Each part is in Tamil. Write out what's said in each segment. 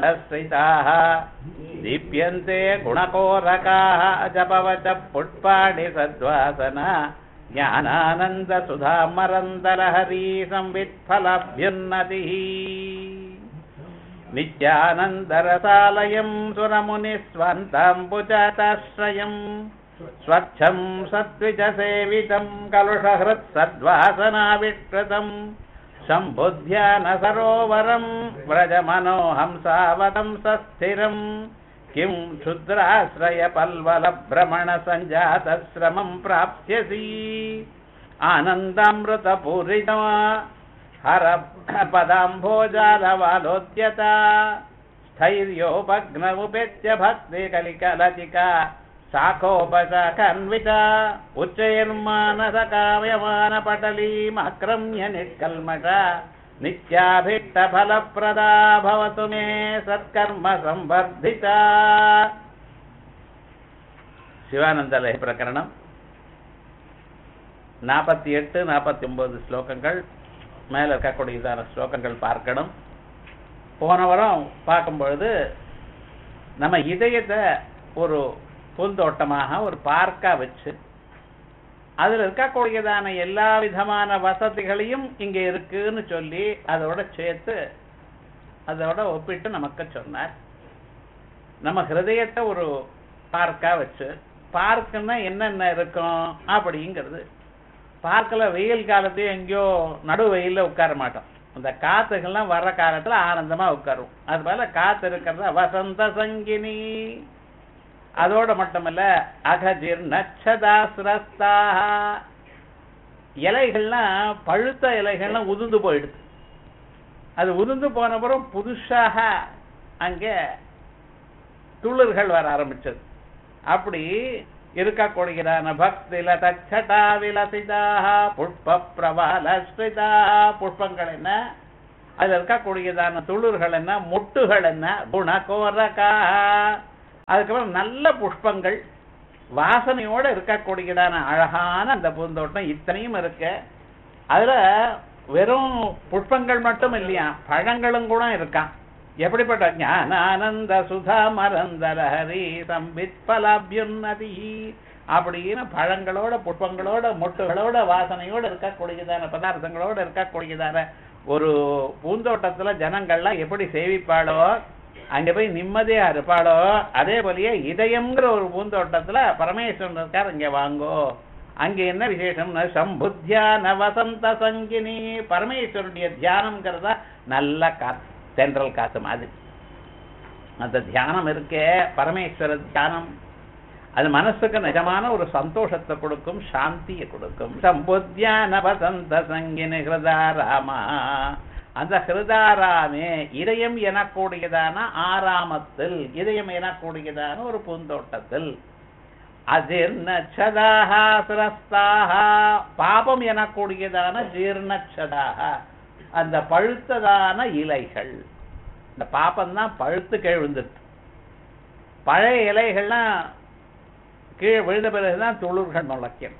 स्थिताः दीप्यन्ते गुणकोरकाः जपवच पुष्पाणि सद्वासना ज्ञानानन्दसुधामरन्दलहरी संवित्फलभ्युन्नतिः नित्यानन्दरसालयम् सुरमुनिस्वन्ताम्बुजाताश्रयम् स्वच्छम् सद्विजसेवितम् कलुषहृत्सद्वासनाविष्कृतम् शम्बुध्यानसरोवरम् व्रजमनोहंसावतम् सस्थिरम् किम् क्षुद्राश्रयपल्वलभ्रमणसञ्जातश्रमम् प्राप्स्यसि आनन्दामृतपूरिता हर पदाम्भोजालवालोद्यता स्थैर्योपग्नमुपेत्य भक्तिकलिकलतिका शाखोपशाखान्विता उच्चैर्मानसकाव्यमानपटलीमाक्रम्य निष्कल्मषा नित्याभिष्टफलप्रदा भवतु मे सत्कर्म संवर्धिता சிவானந்தலய பிரகரணம் நாற்பத்தி எட்டு நாற்பத்தி ஒன்பது ஸ்லோகங்கள் மேல இருக்கக்கூடியதான ஸ்லோகங்கள் பார்க்கணும் போன வாரம் பார்க்கும் பொழுது நம்ம இதயத்தை ஒரு பூந்தோட்டமாக ஒரு பார்க்கா வச்சு அதுல இருக்கக்கூடியதான எல்லா விதமான வசதிகளையும் இங்க இருக்குன்னு சொல்லி அதோட சேர்த்து அதோட ஒப்பிட்டு நமக்கு சொன்னார் நம்ம ஹிருதயத்தை ஒரு பார்க்கா வச்சு பார்க்குன்னா என்னென்ன இருக்கும் அப்படிங்கிறது பார்க்கல வெயில் காலத்தையும் எங்கேயோ நடு வெயில்ல உட்கார மாட்டோம் அந்த காத்துகள்லாம் வர்ற காலத்துல ஆனந்தமா உட்காரும் அது போல காத்து இருக்கிறதா வசந்த சங்கினி அதோட மட்டுமல்ல அகஜிர் நச்சதாசிரஸ்தா இலைகள்லாம் பழுத்த இலைகள்லாம் உதிர்ந்து போயிடுது அது உதிர்ந்து போனப்புறம் புதுசாக அங்கே துளிர்கள் வர ஆரம்பிச்சது அப்படி இருக்கக்கூடியதான பக்தில தச்சட்டா விலசிதாக புஷ்ப பிரபாலஸ்ரிதாக புஷ்பங்கள் என்ன அதுல இருக்கக்கூடியதான துளிர்கள் என்ன மொட்டுகள் என்ன குணகோரகா அதுக்கப்புறம் நல்ல புஷ்பங்கள் வாசனையோட இருக்கக்கூடியதான அழகான அந்த பூந்தோட்டம் இத்தனையும் இருக்கு அதுல வெறும் புஷ்பங்கள் மட்டும் இல்லையா பழங்களும் கூட இருக்கான் எப்படிப்பட்ட ஞானானந்த சுதா மரந்தரஹரி சம்பித் பலாபியுன்னதி அப்படின்னு பழங்களோட புஷ்பங்களோட மொட்டுகளோட வாசனையோட இருக்கக்கூடியதான பதார்த்தங்களோட இருக்கக்கூடியதான ஒரு பூந்தோட்டத்துல ஜனங்கள்லாம் எப்படி சேவிப்பாளோ அங்க போய் நிம்மதியா இருப்பாளோ அதே போலயே இதயம்ங்கிற ஒரு பூந்தோட்டத்துல பரமேஸ்வரன் இருக்கார் இங்க வாங்கோ அங்க என்ன விசேஷம்னா சம்புத்தியான வசந்த சங்கினி பரமேஸ்வருடைய தியானம்ங்கிறதா நல்ல காத்து தென்றல் காத்து மாதிரி அந்த தியானம் இருக்கே பரமேஸ்வர தியானம் அது மனசுக்கு நிஜமான ஒரு சந்தோஷத்தை கொடுக்கும் சாந்தியை கொடுக்கும் சம்புத்தியான வசந்த சங்கினி ஹிருதாராமா அந்த ஹிருதாராமே இதயம் எனக்கூடியதான ஆராமத்தில் இதயம் எனக்கூடியதான ஒரு பூந்தோட்டத்தில் அதிர்ணச்சதாக சிரஸ்தாக பாபம் எனக்கூடியதான ஜீர்ணச்சதாக அந்த பழுத்ததான இலைகள் இந்த பாப்பம் தான் பழுத்து கீழ் விழுந்துட்டு பழைய இலைகள்லாம் கீழே விழுந்த பிறகுதான் துளிர்கள் முளைக்கும்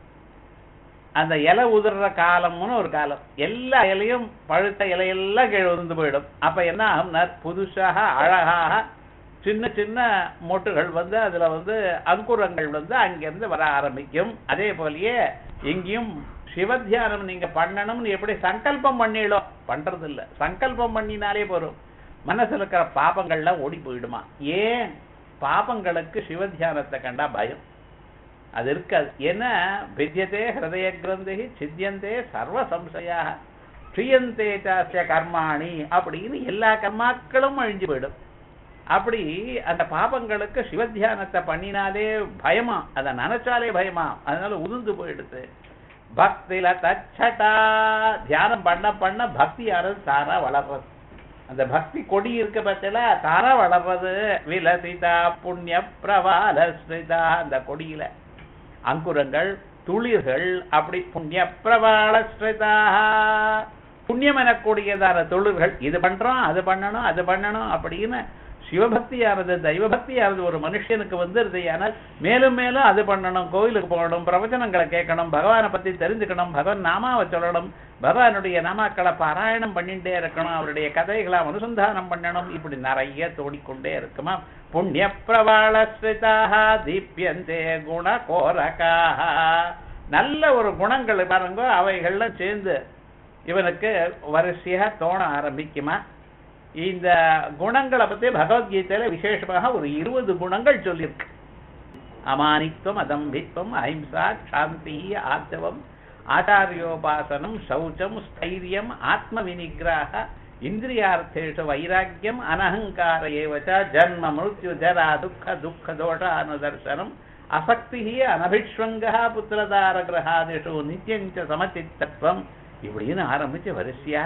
அந்த இலை உதிர்ற காலம்னு ஒரு காலம் எல்லா இலையும் பழுத்த இலையெல்லாம் கீழே உதிர்ந்து போயிடும் அப்ப என்ன ஆகும்னா புதுசாக அழகாக சின்ன சின்ன மொட்டுகள் வந்து அதுல வந்து அங்குரங்கள் வந்து அங்கிருந்து வர ஆரம்பிக்கும் அதே போலயே எங்கேயும் சிவத்தியானம் நீங்க பண்ணணும்னு எப்படி சங்கல்பம் பண்ணிடும் பண்றது இல்ல சங்கல்பம் பண்ணினாலே போதும் மனசுல இருக்கிற பாபங்கள்லாம் ஓடி போயிடுமா ஏன் பாபங்களுக்கு சிவத்தியானத்தை கண்டா பயம் அது இருக்காது ஏன்னா வித்தியதே ஹிருதய கிரந்தி சித்தியந்தே சர்வ சம்சயா க்ஷியந்தே சாஸ்ய கர்மாணி அப்படின்னு எல்லா கர்மாக்களும் அழிஞ்சு போயிடும் அப்படி அந்த பாபங்களுக்கு சிவத்தியானத்தை பண்ணினாலே பயமா அதை நினைச்சாலே பயமா அதனால உதிர்ந்து போயிடுது பக்தில தச்சட்டா தியானம் பண்ண பண்ண பக்தி யாரும் தாரா வளர்றது அந்த பக்தி கொடி இருக்க பட்சல தாரா வளர்றது விலசிதா புண்ணிய பிரபால ஸ்ரிதா அந்த கொடியில அங்குரங்கள் துளிர்கள் அப்படி புண்ணிய பிரபால ஸ்ரிதா புண்ணியம் எனக்கூடியதான தொழில்கள் இது பண்றோம் அது பண்ணணும் அது பண்ணணும் அப்படின்னு சிவபக்தியானது தெய்வபக்தியானது ஒரு மனுஷனுக்கு வந்துருது ஆனால் மேலும் மேலும் அது பண்ணணும் கோயிலுக்கு போகணும் பிரவச்சனங்களை கேட்கணும் பகவானை பத்தி தெரிஞ்சுக்கணும் பகவான் நாமாவை சொல்லணும் பகவானுடைய நாமாக்களை பாராயணம் பண்ணிட்டே இருக்கணும் அவருடைய கதைகளை அனுசந்தானம் பண்ணணும் இப்படி நிறைய தோடிக்கொண்டே இருக்குமா புண்ணிய பிரபாளஸ்ரிதாக தீப்யந்தே குண கோரகாக நல்ல ஒரு குணங்கள் பாருங்க அவைகள்லாம் சேர்ந்து இவனுக்கு வரிசையா தோண ஆரம்பிக்குமா இந்த குணங்களை பத்தி பகவத்கீதையில விசேஷமாக ஒரு இருபது குணங்கள் சொல்லியிருக்கு அமானித்துவம் அதம்பித்வம் அஹிம்சா சாந்தி ஆர்த்தவம் ஆச்சாரியோபாசனம் சௌச்சம் ஸ்தைரியம் ஆத்ம வினிகிரக இந்திரியார்த்தேஷு வைராக்கியம் அனஹங்கார ஏவச்ச ஜன்ம மிருத்யு ஜரா துக்க துக்க தோஷ அனுதர்சனம் அசக்தி அனபிஷ்வங்க புத்திரதார கிரகாதிஷு நித்தியஞ்ச சமச்சித்தத்துவம் இப்படின்னு ஆரம்பிச்சு வரிசையா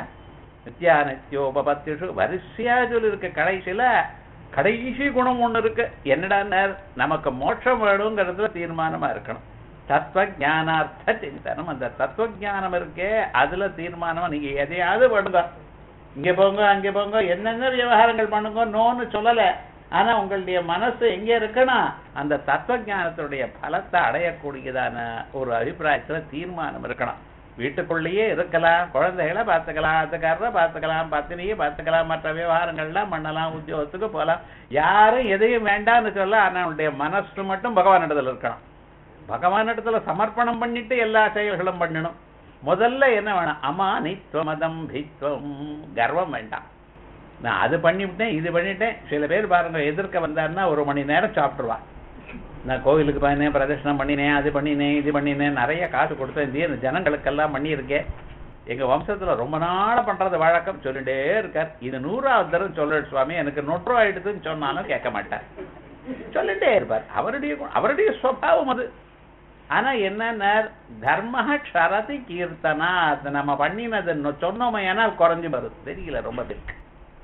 நித்யானித்யோபபத்திஷு வரிசையா சொல்லிருக்கு கடைசியில கடைசி குணம் ஒண்ணு இருக்கு என்னடா நமக்கு மோட்சம் வேணுங்கிறதுல தீர்மானமா இருக்கணும் தத்துவ ஞானார்த்த சிந்தனம் அந்த தத்துவ ஞானம் இருக்கே அதுல தீர்மானமா நீங்க எதையாவது பண்ணுங்க இங்க போங்க அங்க போங்க என்னென்ன விவகாரங்கள் பண்ணுங்க நோன்னு சொல்லல ஆனா உங்களுடைய மனசு எங்க இருக்குன்னா அந்த தத்துவ ஞானத்துடைய பலத்தை அடையக்கூடியதான ஒரு அபிப்பிராயத்துல தீர்மானம் இருக்கணும் வீட்டுக்குள்ளேயே இருக்கலாம் குழந்தைகளை பார்த்துக்கலாம் அதுக்காரரை பார்த்துக்கலாம் பத்தினியை பார்த்துக்கலாம் மற்ற விவகாரங்கள்லாம் பண்ணலாம் உத்தியோகத்துக்கு போகலாம் யாரும் எதையும் வேண்டாம்னு சொல்ல ஆனா அவனுடைய மனசு மட்டும் பகவானிடத்துல இருக்கணும் பகவானிடத்துல சமர்ப்பணம் பண்ணிட்டு எல்லா செயல்களும் பண்ணணும் முதல்ல என்ன வேணும் அமானித்வமதம் பித்வம் கர்வம் வேண்டாம் நான் அது பண்ணிவிட்டேன் இது பண்ணிட்டேன் சில பேர் பாருங்க எதிர்க்க வந்தாருன்னா ஒரு மணி நேரம் சாப்பிட்டுருவான் நான் கோவிலுக்கு போனேன் பிரதர்ஷனம் பண்ணினேன் அது பண்ணினேன் இது பண்ணினேன் நிறைய காசு கொடுத்தேன் இந்த ஜனங்களுக்கெல்லாம் பண்ணியிருக்கேன் எங்க வம்சத்துல ரொம்ப நாள் பண்றது வழக்கம் சொல்லிட்டே இருக்கார் இது நூறாவது தடவை சொல்லு சுவாமி எனக்கு நொற்று ஆயிடுதுன்னு சொன்னாலும் கேட்க மாட்டார் சொல்லிட்டே இருப்பார் அவருடைய குணம், அவருடைய சுவாவம் அது ஆனா என்னன்னா தர்ம க்ஷரதி கீர்த்தனா அது நம்ம பண்ணினது சொன்னோமே ஏனால் குறைஞ்சு வருது தெரியல ரொம்ப பேருக்கு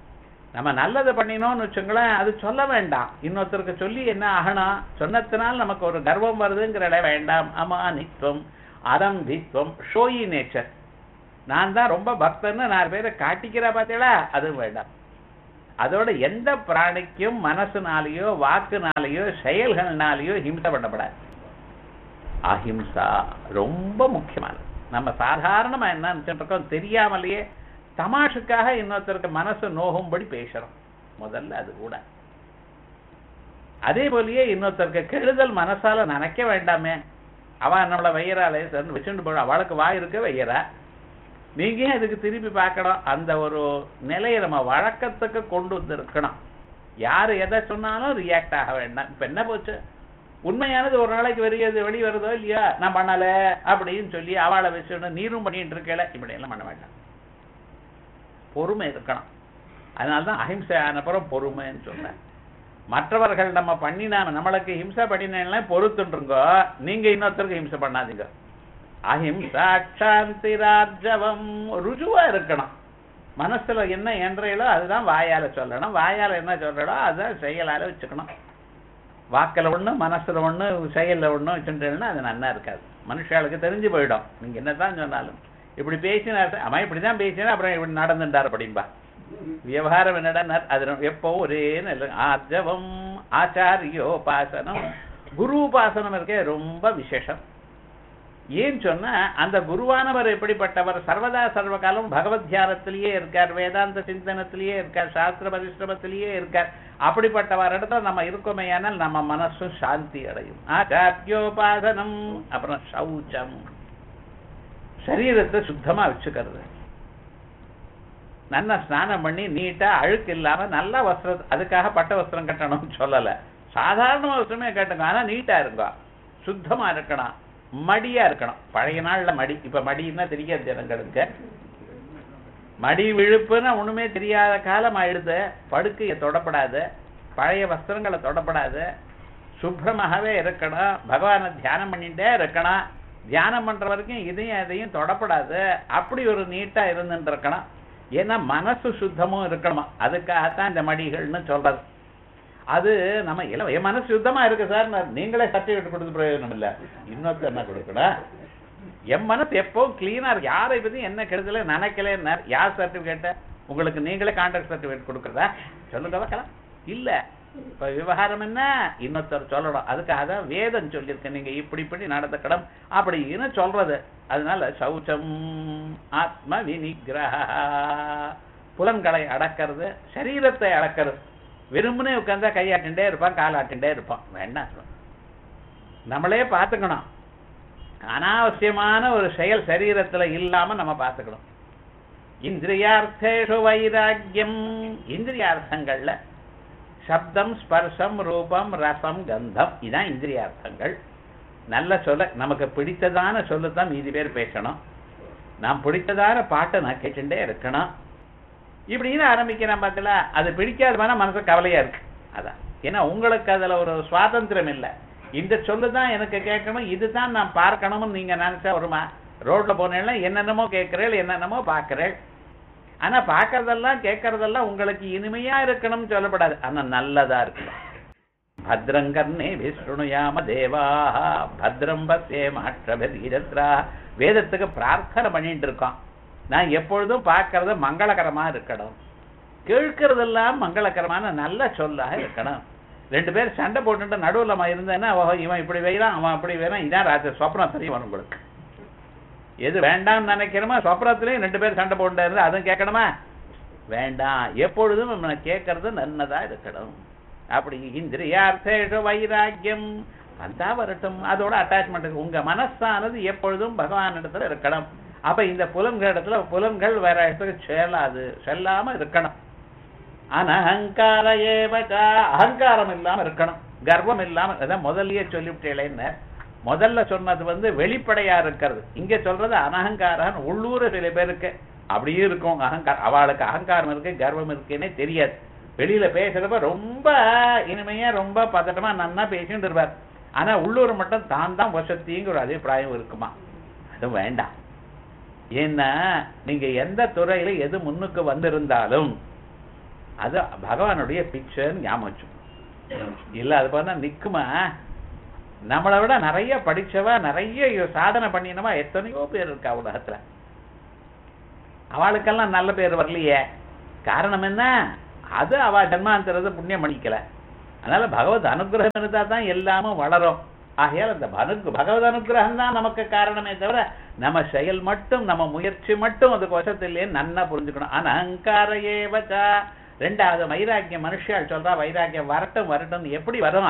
நம்ம நல்லது பண்ணினோம்னு வச்சுங்களேன் அது சொல்ல வேண்டாம் இன்னொருத்தருக்கு சொல்லி என்ன ஆகணும் சொன்னத்தினால் நமக்கு ஒரு கர்வம் வருதுங்கிற இடம் வேண்டாம் அமானித்வம் அதம்பித்வம் ஷோயி நேச்சர் நான் தான் ரொம்ப பக்தன்னு நாலு பேரை காட்டிக்கிறா பார்த்தீங்களா அதுவும் வேண்டாம் அதோட எந்த பிராணிக்கும் மனசுனாலேயோ வாக்குனாலேயோ செயல்கள்னாலேயோ ஹிம்சை பண்ணப்படாது அஹிம்சா ரொம்ப முக்கியமானது நம்ம சாதாரணமா என்ன நினைச்சிட்டு இருக்கோம் தெரியாமலேயே தமாஷுக்காக இன்னொருத்தருக்கு மனசு நோகும்படி பேசுறோம் முதல்ல அது கூட அதே போலயே இன்னொருத்தருக்கு கெடுதல் மனசால நினைக்க வேண்டாமே அவன் நம்மள வையறாளே சார் வச்சுட்டு போட அவளுக்கு வாய் இருக்க வையறா நீங்க ஏன் இதுக்கு திருப்பி பார்க்கணும் அந்த ஒரு நிலையை நம்ம வழக்கத்துக்கு கொண்டு வந்து இருக்கணும் யாரு எதை சொன்னாலும் ரியாக்ட் ஆக வேண்டாம் இப்ப என்ன போச்சு உண்மையானது ஒரு நாளைக்கு வெளியே வெளி வருதோ இல்லையா நான் பண்ணல அப்படின்னு சொல்லி அவளை வச்சுட்டு நீரும் பண்ணிட்டு இருக்கல இப்படி எல்லாம் பண்ண வேண்டாம் பொறுமை இருக்கணும் அதனால்தான் அஹிம்சை ஆனப்புறம் பொறுமைன்னு சொன்னேன் மற்றவர்கள் நம்ம பண்ணினா நம்மளுக்கு ஹிம்சை பண்ணினா பொறுத்துருங்கோ நீங்க இன்னொருத்தருக்கு ஹிம்சை பண்ணாதீங்க அஹிம்சா சாந்தி ராஜவம் ருஜுவா இருக்கணும் மனசுல என்ன என்றையிலோ அதுதான் வாயால சொல்லணும் வாயால என்ன சொல்றடோ அதுதான் செயலால வச்சுக்கணும் வாக்கில் ஒண்ணு மனசுல ஒண்ணு செயல்ல ஒண்ணு வச்சுட்டேன்னா அது நன்னா இருக்காது மனுஷாளுக்கு தெரிஞ்சு போயிடும் நீங்க என்னதான் சொன்னாலும் இப்படி பேசினா அவன் இப்படிதான் பேசினா அப்புறம் இப்படி நடந்துட்டார் அப்படின்பா விவகாரம் என்னடா அது எப்போ ஒரே நல்ல ஆர்ஜவம் ஆச்சாரியோபாசனம் குரு உபாசனம் இருக்கே ரொம்ப விசேஷம் ஏன் சொன்னா அந்த குருவானவர் எப்படிப்பட்டவர் சர்வதா சர்வகாலம் பகவத் தியானத்திலேயே இருக்கார் வேதாந்த சிந்தனத்திலேயே இருக்கார் சாஸ்திர பரிசிரமத்திலேயே இருக்கார் அப்படிப்பட்டவர் இடத்துல நம்ம இருக்கோமே ஆனால் நம்ம மனசும் சாந்தி அடையும் ஆச்சாரியோபாசனம் அப்புறம் சௌச்சம் சரீரத்தை சுத்தமா வச்சுக்கிறது நல்லா ஸ்நானம் பண்ணி நீட்டா அழுக்கு இல்லாம நல்ல வஸ்திரம் அதுக்காக பட்ட வஸ்திரம் கட்டணும்னு சொல்லல சாதாரண வஸ்திரமே கட்டுங்க ஆனா நீட்டா இருக்கும் சுத்தமா இருக்கணும் மடியா இருக்கணும் பழைய நாள்ல மடி இப்ப மடின்னா தெரியாது ஜனங்களுக்கு மடி விழுப்புன்னு ஒண்ணுமே தெரியாத காலம் ஆயிடுது படுக்கைய தொடப்படாது பழைய வஸ்திரங்களை தொடப்படாது சுப்ரமாகவே இருக்கணும் பகவானை தியானம் பண்ணிட்டே இருக்கணும் தியானம் பண்ற வரைக்கும் இதையும் அதையும் தொடப்படாது அப்படி ஒரு நீட்டா இருந்துட்டு இருக்கணும் ஏன்னா மனசு சுத்தமும் இருக்கணுமா அதுக்காகத்தான் இந்த மடிகள்னு சொல்றது அது நம்ம இல்ல என் மனசு சுத்தமா இருக்கு சார் நீங்களே சர்டிபிகேட் கொடுத்து பிரயோஜனம் இல்ல இன்னொருத்தர் என்ன கொடுக்கணும் என் மனசு எப்பவும் கிளீனா இருக்கு யாரை பத்தி என்ன கெடுதல நினைக்கல யார் சர்டிபிகேட்ட உங்களுக்கு நீங்களே கான்ட்ராக்ட் சர்டிபிகேட் கொடுக்குறதா சொல்லுங்க பார்க்கலாம் இல்ல இப்ப விவகாரம் என்ன இன்னொருத்தர் சொல்லணும் அதுக்காக தான் வேதம் சொல்லியிருக்கு நீங்க இப்படி இப்படி நடந்துக்கணும் அப்படின்னு சொல்றது அதனால சௌச்சம் ஆத்ம வினிகிரக புலன்களை அடக்கிறது சரீரத்தை அடக்கிறது வெறுமனே உட்கார்ந்தா கையாட்டிண்டே இருப்பான் காலாட்டிண்டே இருப்பான் வேண்டாம் நம்மளே பார்த்துக்கணும் அனாவசியமான ஒரு செயல் சரீரத்துல இல்லாம நம்ம பார்த்துக்கணும் இந்திரியார்த்தேஷு வைராக்கியம் இந்திரியார்த்தங்கள்ல சப்தம் ஸ்பர்சம் ரூபம் ரசம் கந்தம் இதான் இந்திரியார்த்தங்கள் நல்ல சொல்ல நமக்கு பிடித்ததான சொல்லுதான் மீதி பேர் பேசணும் நாம் பிடித்ததான பாட்டை நான் கேட்டுட்டே இருக்கணும் இப்படின்னு ஆரம்பிக்கிறேன் பார்த்தல அது பிடிக்காதமான மனசு கவலையா இருக்கு அதான் ஏன்னா உங்களுக்கு அதுல ஒரு சுவாதந்திரம் இல்லை இந்த சொல்லு தான் எனக்கு கேட்கணும் இதுதான் நான் பார்க்கணும்னு நீங்க நினைச்சா வருமா ரோட்ல போனேன்னா என்னென்னமோ கேட்கிறேள் என்னென்னமோ பார்க்கிறேள் ஆனா பார்க்கறதெல்லாம் கேட்கறதெல்லாம் உங்களுக்கு இனிமையா இருக்கணும்னு சொல்லப்படாது ஆனா நல்லதா இருக்கணும் பத்ரங்கர்ணே விஷ்ணுயாம தேவாஹ பத்ரம் பத்தே மாற்றபதீரத்ரா வேதத்துக்கு பிரார்த்தனை பண்ணிட்டு இருக்கோம் நான் எப்பொழுதும் பார்க்கறது மங்களகரமா இருக்கணும் கேட்கறதெல்லாம் மங்களகரமான நல்ல சொல்லாக இருக்கணும் ரெண்டு பேர் சண்டை போட்டுட்டு நடுவில் நம்ம இருந்தேன்னா ஓஹோ இவன் இப்படி வைறான் அவன் அப்படி வைறான் இதான் ராத்திரி சொப்னம் தெரியும் வரும் உங்களுக்கு எது வேண்டாம்னு நினைக்கிறோமோ சொப்னத்திலையும் ரெண்டு பேர் சண்டை போட்டு இருந்தா அதுவும் கேட்கணுமா வேண்டாம் எப்பொழுதும் நம்ம கேட்கறது நல்லதா இருக்கணும் அப்படி இந்திரியார்த்தேஷ வைராக்கியம் வந்தா வரட்டும் அதோட அட்டாச்மெண்ட் உங்க மனசானது எப்பொழுதும் பகவான் இடத்துல இருக்கணும் அப்ப இந்த புலன்கள் இடத்துல புலன்கள் வேற இடத்துக்கு செல்லாது செல்லாம இருக்கணும் அனஹங்கார ஏவச்சா அகங்காரம் இல்லாம இருக்கணும் கர்வம் இல்லாம அதான் முதல்லயே சொல்லிவிட்டேன்னு முதல்ல சொன்னது வந்து வெளிப்படையா இருக்கிறது இங்க சொல்றது அனஹங்காரம் உள்ளூர சில பேருக்கு அப்படியே இருக்கும் அகங்காரம் அவளுக்கு அகங்காரம் இருக்கு கர்வம் இருக்குன்னே தெரியாது வெளியில பேசுறப்ப ரொம்ப இனிமையா ரொம்ப பதட்டமா நன்னா பேசிட்டு இருப்பார் ஆனா உள்ளூர் மட்டும் தான் தான் வசத்திங்கிற ஒரு அபிப்பிராயம் இருக்குமா அது வேண்டாம் ஏன்னா நீங்க எந்த துறையில எது முன்னுக்கு வந்திருந்தாலும் அது பகவானுடைய பிக்சர் ஞாபகம் வச்சுக்கணும். இல்ல அது பண்ணா நிக்குமா நம்மளை விட நிறைய படிச்சவா நிறைய சாதனை பண்ணினவா எத்தனையோ பேர் இருக்கா உலகத்துல அவளுக்கெல்லாம் நல்ல பேர் வரலையே காரணம் என்ன அது அவ ஜன்மாந்தரத்தை புண்ணியம் பண்ணிக்கல அதனால பகவத் அனுகிரகம் இருந்தா தான் எல்லாமும் வளரும் ஆகையால் அந்த அனு பகவத் அனுகிரகம் தான் நமக்கு காரணமே தவிர நம்ம செயல் மட்டும் நம்ம முயற்சி மட்டும் அதுக்கு வசத்திலே நன்னா புரிஞ்சுக்கணும் அனங்கார ஏவச்சா ரெண்டாவது வைராக்கியம் மனுஷியால் சொல்றா வைராக்கியம் வரட்டும் வரட்டும் எப்படி வரும்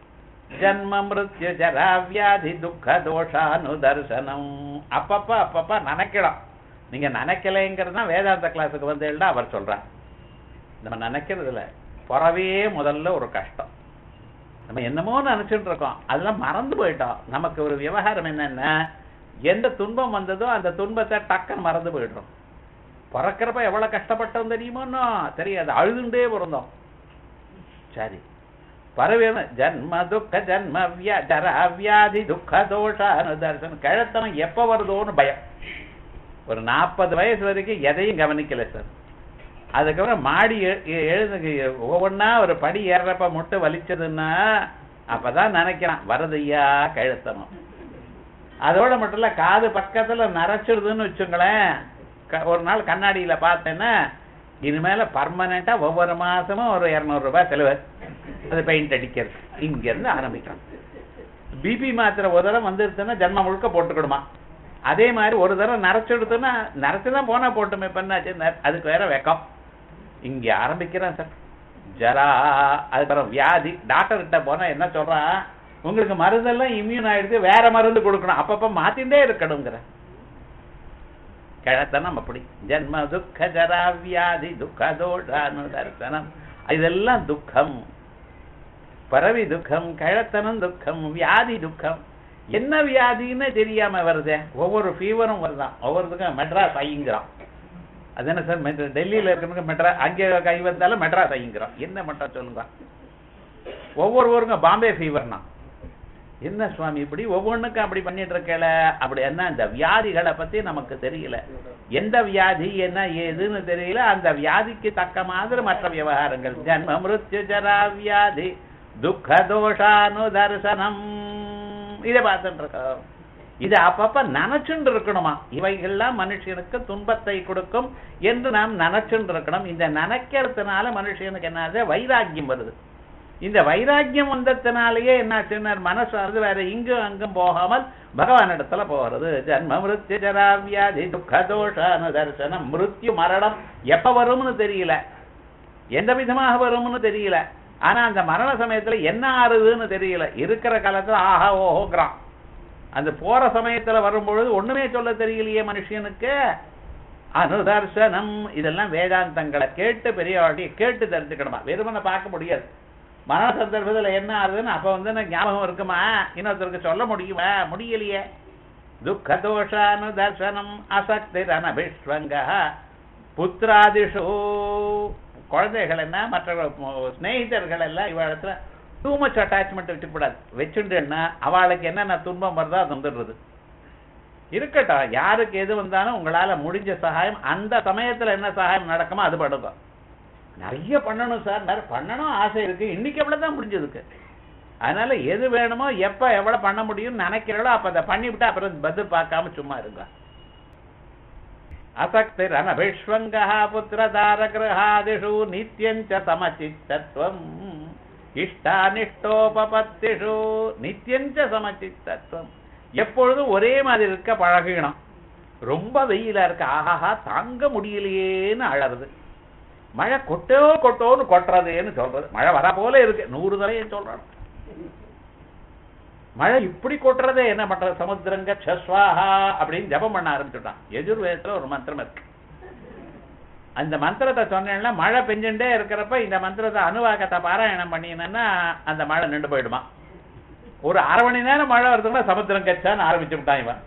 ஜன்ம மிருத்யு ஜரா வியாதி துக்க தோஷானு தர்சனம் அப்பப்ப அப்பப்ப நினைக்கலாம் நீங்க நினைக்கலைங்கிறது தான் வேதாந்த கிளாஸுக்கு வந்து அவர் சொல்றார் நம்ம நினைக்கிறது இல்ல பிறவே முதல்ல ஒரு கஷ்டம் நம்ம என்னமோ நினைச்சிட்டு இருக்கோம் அதெல்லாம் மறந்து போயிட்டோம் நமக்கு ஒரு விவகாரம் என்னன்னா எந்த துன்பம் வந்ததோ அந்த துன்பத்தை டக்குன்னு மறந்து போயிடுறோம் பிறக்கிறப்ப எவ்வளவு கஷ்டப்பட்டோம் தெரியுமோன்னோ தெரியாது அழுதுண்டே பிறந்தோம் சரி பரவேன ஜன்ம துக்க ஜன்ம வியா ஜரா வியாதி துக்க தோஷ அனுதர்சனம் கிழத்தனம் எப்ப வருதோன்னு பயம் ஒரு நாற்பது வயசு வரைக்கும் எதையும் கவனிக்கல சார் அதுக்கப்புறம் மாடி எ- எ- எழுது ஒவ்வொன்னா ஒரு படி ஏறுறப்ப முட்டை வலிச்சதுன்னா அப்பதான் நினைக்கிறான் வரதையா கழுத்தணும் அதோட மட்டும் இல்ல காது பக்கத்துல நரைச்சிடுதுன்னு வச்சுங்களேன் க- ஒரு நாள் கண்ணாடியில பார்த்தேன்னா இனிமேல பர்மனண்டா ஒவ்வொரு மாசமும் ஒரு இருநூறு ரூபாய் செலவு அது பெயிண்ட் அடிக்கிறது இங்க இருந்து ஆரம்பிக்கலாம் பிபி மாத்திரை ஒரு தடவை வந்துருச்சுன்னா ஜன்மம் முழுக்க போட்டுக்கிடுமா அதே மாதிரி ஒரு தடவை நரைச்செடுத்தோன்னா நரைச்சுதான் போனா போட்டுமே பண்ணாச்சு ந- அதுக்கு வேற வெக்கம் இங்க ஆரம்பிக்கிறேன் சார் ஜரா அதுக்கப்புறம் வியாதி டாக்டர் கிட்ட போனா என்ன சொல்றான் உங்களுக்கு மருந்தெல்லாம் இம்யூன் ஆயிடுது வேற மருந்து கொடுக்கணும் அப்பப்ப மாத்திண்டே இருக்கணுங்கிற கிழத்தனம் அப்படி ஜன்ம துக்க ஜரா வியாதி துக்க தோஷானு தர்சனம் இதெல்லாம் துக்கம் பரவி துக்கம் கிழத்தனம் துக்கம் வியாதி துக்கம் என்ன வியாதின்னு தெரியாம வருதே ஒவ்வொரு ஃபீவரும் வருதான் ஒவ்வொருத்துக்கும் மெட்ராஸ் ஐங்கிறான் அது என்ன சார் மெட்ரா டெல்லியில இருக்கிறவங்க மெட்ராஸ் அங்கே கை வந்தாலும் மெட்ராஸ் ஐங்கிறான் என்ன மட்டும் சொல்லுங்க ஒவ்வொரு ஊருங்க பாம்பே ஃபீவர்னா என்ன சுவாமி இப்படி ஒவ்வொன்றுக்கும் அப்படி பண்ணிட்டு இருக்கல அப்படி என்ன இந்த வியாதிகளை பத்தி நமக்கு தெரியல எந்த வியாதி என்ன ஏதுன்னு தெரியல அந்த வியாதிக்கு தக்க மாதிரி மற்ற விவகாரங்கள் ஜன்ம மிருத்யு ஜரா வியாதி துக்க தோஷானு தர்சனம் இதை பார்த்துட்டு இருக்கோம் இது அப்பப்ப நினைச்சுட்டு இருக்கணுமா இவைகள்லாம் மனுஷனுக்கு துன்பத்தை கொடுக்கும் என்று நாம் நினைச்சுட்டு இருக்கணும் இந்த நினைக்கிறதுனால மனுஷனுக்கு என்னாச்சு வைராக்கியம் வருது இந்த வைராக்கியம் வந்ததுனாலேயே என்னாச்சுன்னா மனசானது வேற இங்கும் அங்கும் போகாமல் பகவானிடத்துல போகிறது ஜன்ம மிருத்யு ஜராவியாதி துக்க தோஷான தரிசனம் மிருத்யு மரணம் எப்ப வரும்னு தெரியல எந்த விதமாக வரும்னு தெரியல ஆனா அந்த மரண சமயத்துல என்ன ஆறுதுன்னு தெரியல இருக்கிற காலத்துல ஆஹா ஓஹோங்கிறான் அந்த போற சமயத்துல வரும்பொழுது ஒண்ணுமே சொல்ல தெரியலையே மனுஷனுக்கு அனுதர்சனம் இதெல்லாம் வேதாந்தங்களை கேட்டு பெரியவாட்டி கேட்டு தெரிஞ்சுக்கணுமா வெறுமனை பார்க்க முடியாது மரண சந்தர்ப்பத்துல என்ன ஆகுதுன்னு அப்ப வந்து எனக்கு ஞாபகம் இருக்குமா இன்னொருத்தருக்கு சொல்ல முடியுமா முடியலையே துக்க தோஷானுதர்சனம் அசக்தி ரணபிஷ்வங்க புத்திராதிஷு குழந்தைகள் என்ன மற்ற ஸ்நேகிதர்கள் எல்லாம் இவளத்துல டூ மச் அட்டாச்மெண்ட் வச்சுக்கூடாது வச்சுட்டுன்னா அவளுக்கு என்னென்ன துன்பம் வருதோ அது வந்துடுறது இருக்கட்டும் யாருக்கு எது வந்தாலும் உங்களால முடிஞ்ச சகாயம் அந்த சமயத்துல என்ன சகாயம் நடக்குமோ அது பண்ணுங்க நிறைய பண்ணணும் சார் நிறைய பண்ணணும் ஆசை இருக்கு இன்னைக்கு எவ்வளவுதான் முடிஞ்சதுக்கு அதனால எது வேணுமோ எப்ப எவ்வளவு பண்ண முடியும்னு நினைக்கிறீங்களோ அப்ப அதை பண்ணிவிட்டு அப்புறம் பதில் பார்க்காம சும்மா இருங்க அசக்தி ரணபிஷ்வங்கா புத்திரதாரகிரகாதிஷு நித்தியஞ்ச சமச்சித்தத்துவம் இஷ்டானிஷ்டோபபத்திஷு நித்தியஞ்ச சமச்சித்தத்துவம் எப்பொழுதும் ஒரே மாதிரி இருக்க பழகிக்கணும் ரொம்ப வெயிலா இருக்கு ஆஹாஹா தாங்க முடியலையேன்னு அழறது மழை கொட்டோ கொட்டோன்னு கொட்டுறதேன்னு சொல்றது மழை வர போல இருக்கு நூறு தரையும் சொல்றான் மழை இப்படி கொட்டுறதே என்ன பண்றது சமுத்திரங்க சஸ்வாஹா அப்படின்னு ஜபம் பண்ண ஆரம்பிச்சுட்டான் எஜுர்வேதத்துல ஒரு மந்திரம் இருக்கு அந்த மந்திரத்தை சொன்னேன்னா மழை பெஞ்சுட்டே இருக்கிறப்ப இந்த மந்திரத்தை அணுவாக்கத்தை பாராயணம் பண்ணினா அந்த மழை நின்று போயிடுமா ஒரு அரை மணி நேரம் மழை வருதுன்னா சமுத்திரம் கச்சான்னு ஆரம்பிச்சு விட்டான் இவன்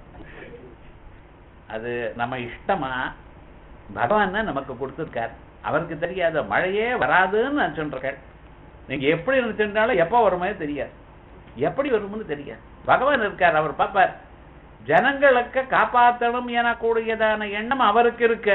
அது நம்ம இஷ்டமா பகவான் தான் நமக்கு கொடுத்துருக்காரு அவருக்கு தெரியாத மழையே வராதுன்னு நினைச்சுருக்கேன் நீங்க எப்படி நினைச்சிருந்தாலும் எப்போ வருமே தெரியாது எப்படி வரும்னு தெரியாது பகவான் இருக்கார் அவர் பார்ப்பார் ஜனங்களுக்கு காப்பாற்றணும் எனக்கூடியதான எண்ணம் அவருக்கு இருக்கு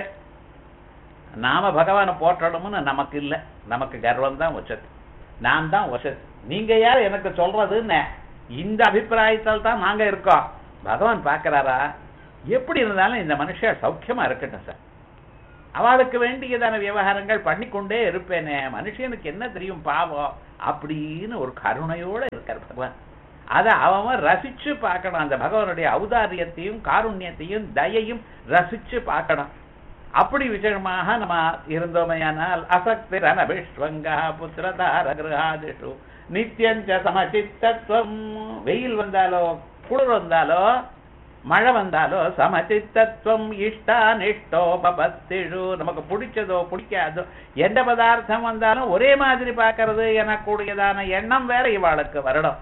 நாம பகவானை போற்றணும்னு நமக்கு இல்லை நமக்கு கர்வம் தான் வச்சது நான் தான் வசது நீங்க யார் எனக்கு சொல்றதுன்னு இந்த அபிப்பிராயத்தால் தான் நாங்க இருக்கோம் பகவான் பார்க்கறாரா எப்படி இருந்தாலும் இந்த மனுஷன் சௌக்கியமா இருக்கட்டும் சார் அவளுக்கு வேண்டியதான விவகாரங்கள் பண்ணிக்கொண்டே இருப்பேனே மனுஷனுக்கு என்ன தெரியும் பாவம் அப்படின்னு ஒரு கருணையோட இருக்கார் பகவான் அதை அவன் ரசிச்சு பார்க்கணும் அந்த பகவானுடைய ஔதாரியத்தையும் காருண்யத்தையும் தயையும் ரசிச்சு பார்க்கணும் அப்படி விஷயமாக நம்ம இருந்தோமையானால் அசக்தி ரணபிஷ்வங்கா புத்திரதார கிரகாதிஷு நித்தியஞ்ச சமச்சித்தத்துவம் வெயில் வந்தாலோ குளிர் வந்தாலோ மழை வந்தாலோ சமச்சித்தத்துவம் இஷ்டானிஷ்டோபபத்திஷு நமக்கு பிடிச்சதோ பிடிக்காதோ எந்த பதார்த்தம் வந்தாலும் ஒரே மாதிரி பார்க்கறது எனக்கூடியதான எண்ணம் வேற இவாளுக்கு வரணும்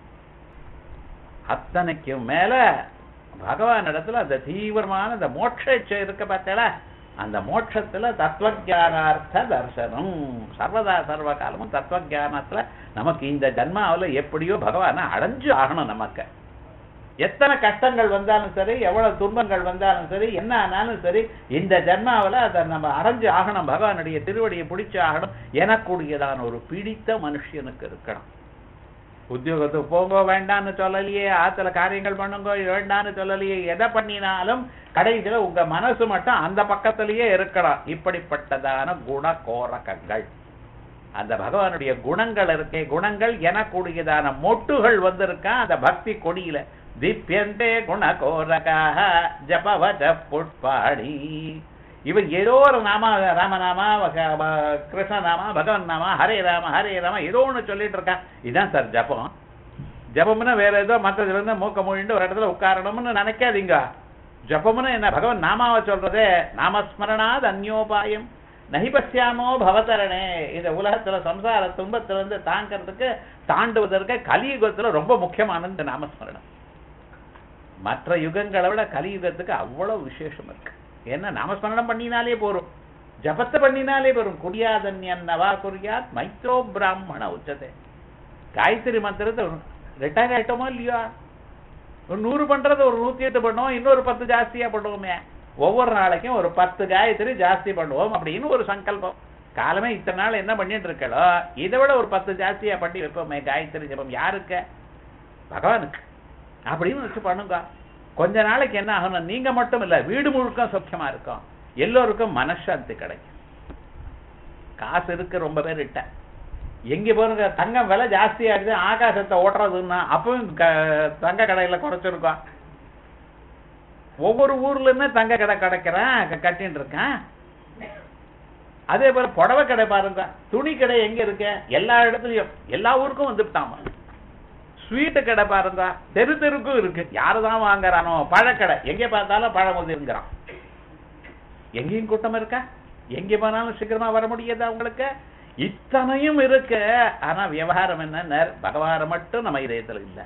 அத்தனைக்கும் மேல பகவான் இடத்துல அந்த தீவிரமான அந்த மோட்ச இச்சை இருக்க பார்த்தல அந்த மோட்சத்துல தத்துவஜானார்த்த தர்சனம் சர்வதா சர்வ காலமும் தத்துவஜானத்துல நமக்கு இந்த ஜன்மாவுல எப்படியோ பகவானை அடைஞ்சு ஆகணும் நமக்கு எத்தனை கஷ்டங்கள் வந்தாலும் சரி எவ்வளவு துன்பங்கள் வந்தாலும் சரி என்ன ஆனாலும் சரி இந்த ஜன்மாவுல அதை நம்ம அடைஞ்சு ஆகணும் பகவானுடைய திருவடியை பிடிச்சு ஆகணும் எனக்கூடியதான ஒரு பிடித்த மனுஷனுக்கு இருக்கணும் உத்தியோகத்துக்கு போங்க வேண்டாம்னு சொல்லலையே ஆத்துல காரியங்கள் பண்ணுங்க வேண்டாம்னு சொல்லலையே எதை பண்ணினாலும் கடைசியில உங்க மனசு மட்டும் அந்த பக்கத்திலேயே இருக்கணும் இப்படிப்பட்டதான குண கோரகங்கள் அந்த பகவானுடைய குணங்கள் இருக்கே குணங்கள் எனக்கூடியதான மொட்டுகள் வந்திருக்கா அந்த பக்தி கொடியில திப்யந்தே குண கோரகாக ஜபவஜ புட்பாடி இவர் ஏதோ ஒரு நாம ராமநாமா வக- வ- கிருஷ்ணநாமா பகவன் நாமா ஹரே ராம ஹரே ராம ஏதோ ஒண்ணு சொல்லிட்டு இருக்கான் இதான் சார் ஜபம் ஜபம்னா வேற ஏதோ மற்றதுல இருந்து மூக்க மூடிட்டு ஒரு இடத்துல உட்காரணும்னு நினைக்காதீங்க ஜபம்னு என்ன பகவான் நாமாவை சொல்றதே நாமஸ்மரணாத் அந்யோபாயம் நஹி பசியாமோ பவதரணே இந்த உலகத்துல சம்சார துன்பத்துல இருந்து தாங்கிறதுக்கு தாண்டுவதற்கு கலியுகத்துல ரொம்ப முக்கியமானது இந்த நாமஸ்மரணம் மற்ற யுகங்களை விட கலியுகத்துக்கு அவ்வளவு விசேஷம் இருக்கு ஏன்னா நாமஸ்மரணம் பண்ணினாலே போரும் ஜபத்தை பண்ணினாலே போரும் குடியாதன்யன் நவா குறியாத் மைத்ரோ பிராமண உச்சதே காயத்ரி மந்திரத்தை ரிட்டையர் ஆயிட்டோமோ இல்லையா ஒரு நூறு பண்றது ஒரு நூத்தி எட்டு பண்ணுவோம் இன்னொரு பத்து ஜாஸ்தியா பண்ணுவோமே ஒவ்வொரு நாளைக்கும் ஒரு பத்து காயத்ரி ஜாஸ்தி பண்ணுவோம் அப்படின்னு ஒரு சங்கல்பம் காலமே இத்தனை நாள் என்ன பண்ணிட்டு இருக்களோ இதை விட ஒரு பத்து ஜாஸ்தியா பண்ணி வைப்போமே காயத்ரி ஜபம் யாருக்கு பகவானுக்கு அப்படின்னு வச்சு பண்ணுங்க கொஞ்ச நாளைக்கு என்ன ஆகும்னா நீங்க மட்டும் இல்ல வீடு முழுக்க சௌக்கியமா இருக்கும் எல்லோருக்கும் மனசாந்தி கிடைக்கும் காசு இருக்கு ரொம்ப பேர் இட்ட எங்க போறங்க தங்கம் விலை ஜாஸ்தி ஆயிடுது ஆகாசத்தை ஓட்டுறதுன்னா அப்பவும் க- தங்க கடையில குறைச்சிருக்கோம் ஒவ்வொரு ஊர்லயுமே தங்க கடை கிடைக்கிறான் க- கட்டின்னு இருக்கான் அதே போல புடவை கடை பாருங்க துணி கடை எங்க இருக்கு எல்லா இடத்துலயும் எல்லா ஊருக்கும் வந்துட்டாமா ஸ்வீட்டு கடை பாருங்க தெரு தெருக்கும் இருக்கு யாருதான் வாங்குறானோ பழக்கடை எங்க பார்த்தாலும் பழம் வந்துருங்கிறான் எங்கேயும் கூட்டம் இருக்கா எங்க போனாலும் சீக்கிரமா வர முடியாதா உங்களுக்கு இத்தனையும் இருக்கு ஆனா விவகாரம் என்ன பகவான மட்டும் நம்ம இதயத்துல இல்ல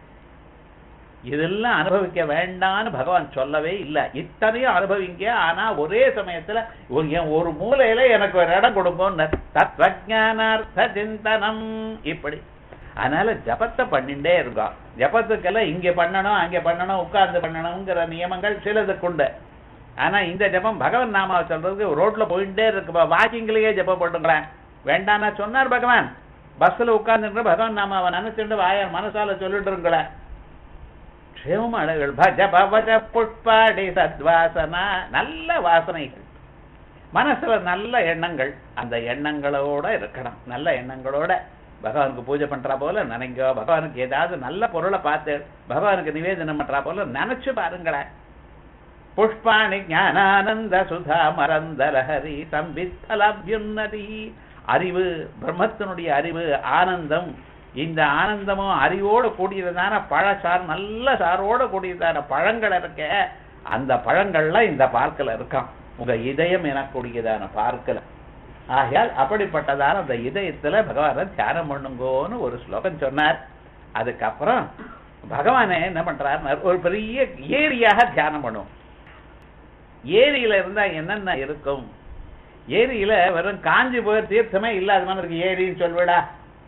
இதெல்லாம் அனுபவிக்க வேண்டாம்னு பகவான் சொல்லவே இல்ல இத்தனையும் அனுபவிங்க ஆனா ஒரே சமயத்துல ஒரு என் ஒரு மூலையில எனக்கு ஒரு இடம் கொடுங்க தத்வஜானார்த்த சிந்தனம் இப்படி அதனால ஜபத்தை பண்ணிட்டே இருக்கோம் ஜபத்துக்கெல்லாம் இங்க பண்ணணும் அங்க பண்ணணும் உட்கார்ந்து பண்ணணுங்கிற நியமங்கள் சிலதுக்குண்டு ஆனா இந்த ஜபம் பகவன் நாமாவை சொல்றதுக்கு ரோட்ல போயிட்டே இருக்கு வாக்கிங்லயே ஜபம் பண்ணுங்களேன் வேண்டாம்னா சொன்னார் பகவான் பஸ்ல உட்கார்ந்துட்டு பகவான் நாமாவை நினைச்சுட்டு வாயார் மனசால சொல்லிட்டு இருங்களேன் க்ஷேமங்கள் பஜ பவஜ புட்பாடி சத்வாசனா நல்ல வாசனைகள் மனசுல நல்ல எண்ணங்கள் அந்த எண்ணங்களோட இருக்கணும் நல்ல எண்ணங்களோட பகவானுக்கு பூஜை பண்றா போல நினைங்க பகவானுக்கு ஏதாவது நல்ல பொருளை பார்த்து பகவானுக்கு நிவேதனம் பண்றா போல நினைச்சு பாருங்களேன் புஷ்பாணி ஞானானந்த சுதா மரந்தரஹரி சம்பித்தலபியுன்னதி அறிவு பிரம்மத்தினுடைய அறிவு ஆனந்தம் இந்த ஆனந்தமும் அறிவோடு கூடியதான பழச்சார் நல்ல சாரோட கூடியதான பழங்கள் இருக்க அந்த பழங்கள்லாம் இந்த பார்க்கல இருக்காம் உங்க இதயம் எனக்கூடியதான பார்க்கல ஆகையால் அப்படிப்பட்டதான அந்த இதயத்துல பகவானை தியானம் பண்ணுங்கோன்னு ஒரு ஸ்லோகம் சொன்னார் அதுக்கப்புறம் பகவானே என்ன பண்றார் ஒரு பெரிய ஏரியாக தியானம் பண்ணுவோம் ஏரியில இருந்தா என்னென்ன இருக்கும் ஏரியில வெறும் காஞ்சி போய் தீர்த்தமே இல்லாத மாதிரி இருக்கு ஏரின்னு சொல்விடா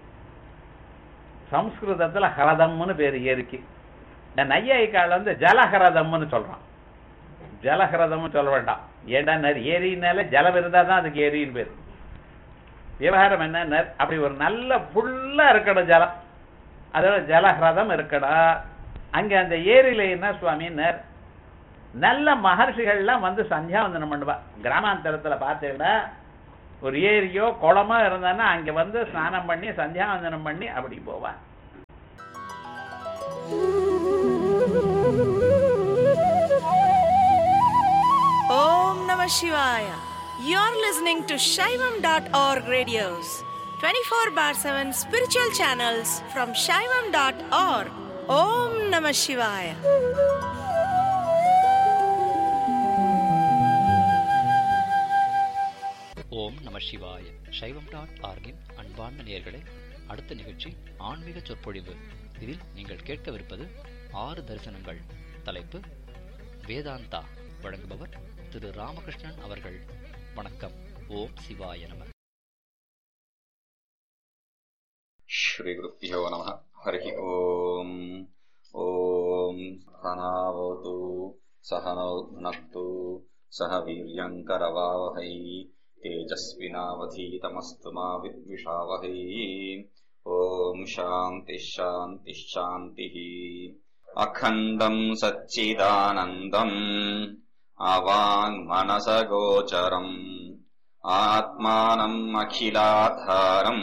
சம்ஸ்கிருதத்துல ஹரதம்னு பேரு ஏரிக்கு இந்த நையாயிக்கால வந்து ஜலஹரதம்னு சொல்றான் ஜலஹரதம்னு சொல்ல வேண்டாம் ஏண்டா ஏரினால ஜலம் இருந்தா தான் அதுக்கு ஏரின்னு பேரு விவகாரம் என்ன அப்படி ஒரு நல்ல ஃபுல்லா இருக்கணும் ஜலம் அதோட ஜலஹிரதம் இருக்கணும் அங்க அந்த ஏரியில என்ன சுவாமின்னர் நல்ல மகர்ஷிகள்லாம் வந்து சந்தியாவந்தனம் பண்ணுவா கிராமாந்தரத்துல பார்த்தீங்கன்னா ஒரு ஏரியோ குளமோ இருந்தான்னா அங்க வந்து ஸ்நானம் பண்ணி சந்தியாவந்தனம் பண்ணி அப்படி போவா Om Namah Shivaya. You're listening to Shaivam.org radios, 24 bar 7 spiritual channels from Shaivam.org. Om Namah Shivaya. ஓம் நம சிவாய சைவம் டாட் ஆர்கின் அன்பார்ந்த நேயர்களே அடுத்த நிகழ்ச்சி ஆன்மீக சொற்பொழிவு இதில் நீங்கள் கேட்கவிருப்பது ஆறு தரிசனங்கள் தலைப்பு வேதாந்தா வழங்குபவர் திரு ராமகிருஷ்ணன் அவர்கள் வணக்கம் ஓம் சிவாய நம श्रीगुरुभ्यो नमः हरिः ओम् ॐ सहनावतु सहनौ भुनक्तु सह वीर्यङ्करवावहै तेजस्विनावधीतमस्तु मा विद्विषावहै ॐ शान्तिः शान्तिः शान्तिः अखण्डम् सच्चिदानन्दम् अवाङ्मनसगोचरम् आत्मानम् अखिलाधारम्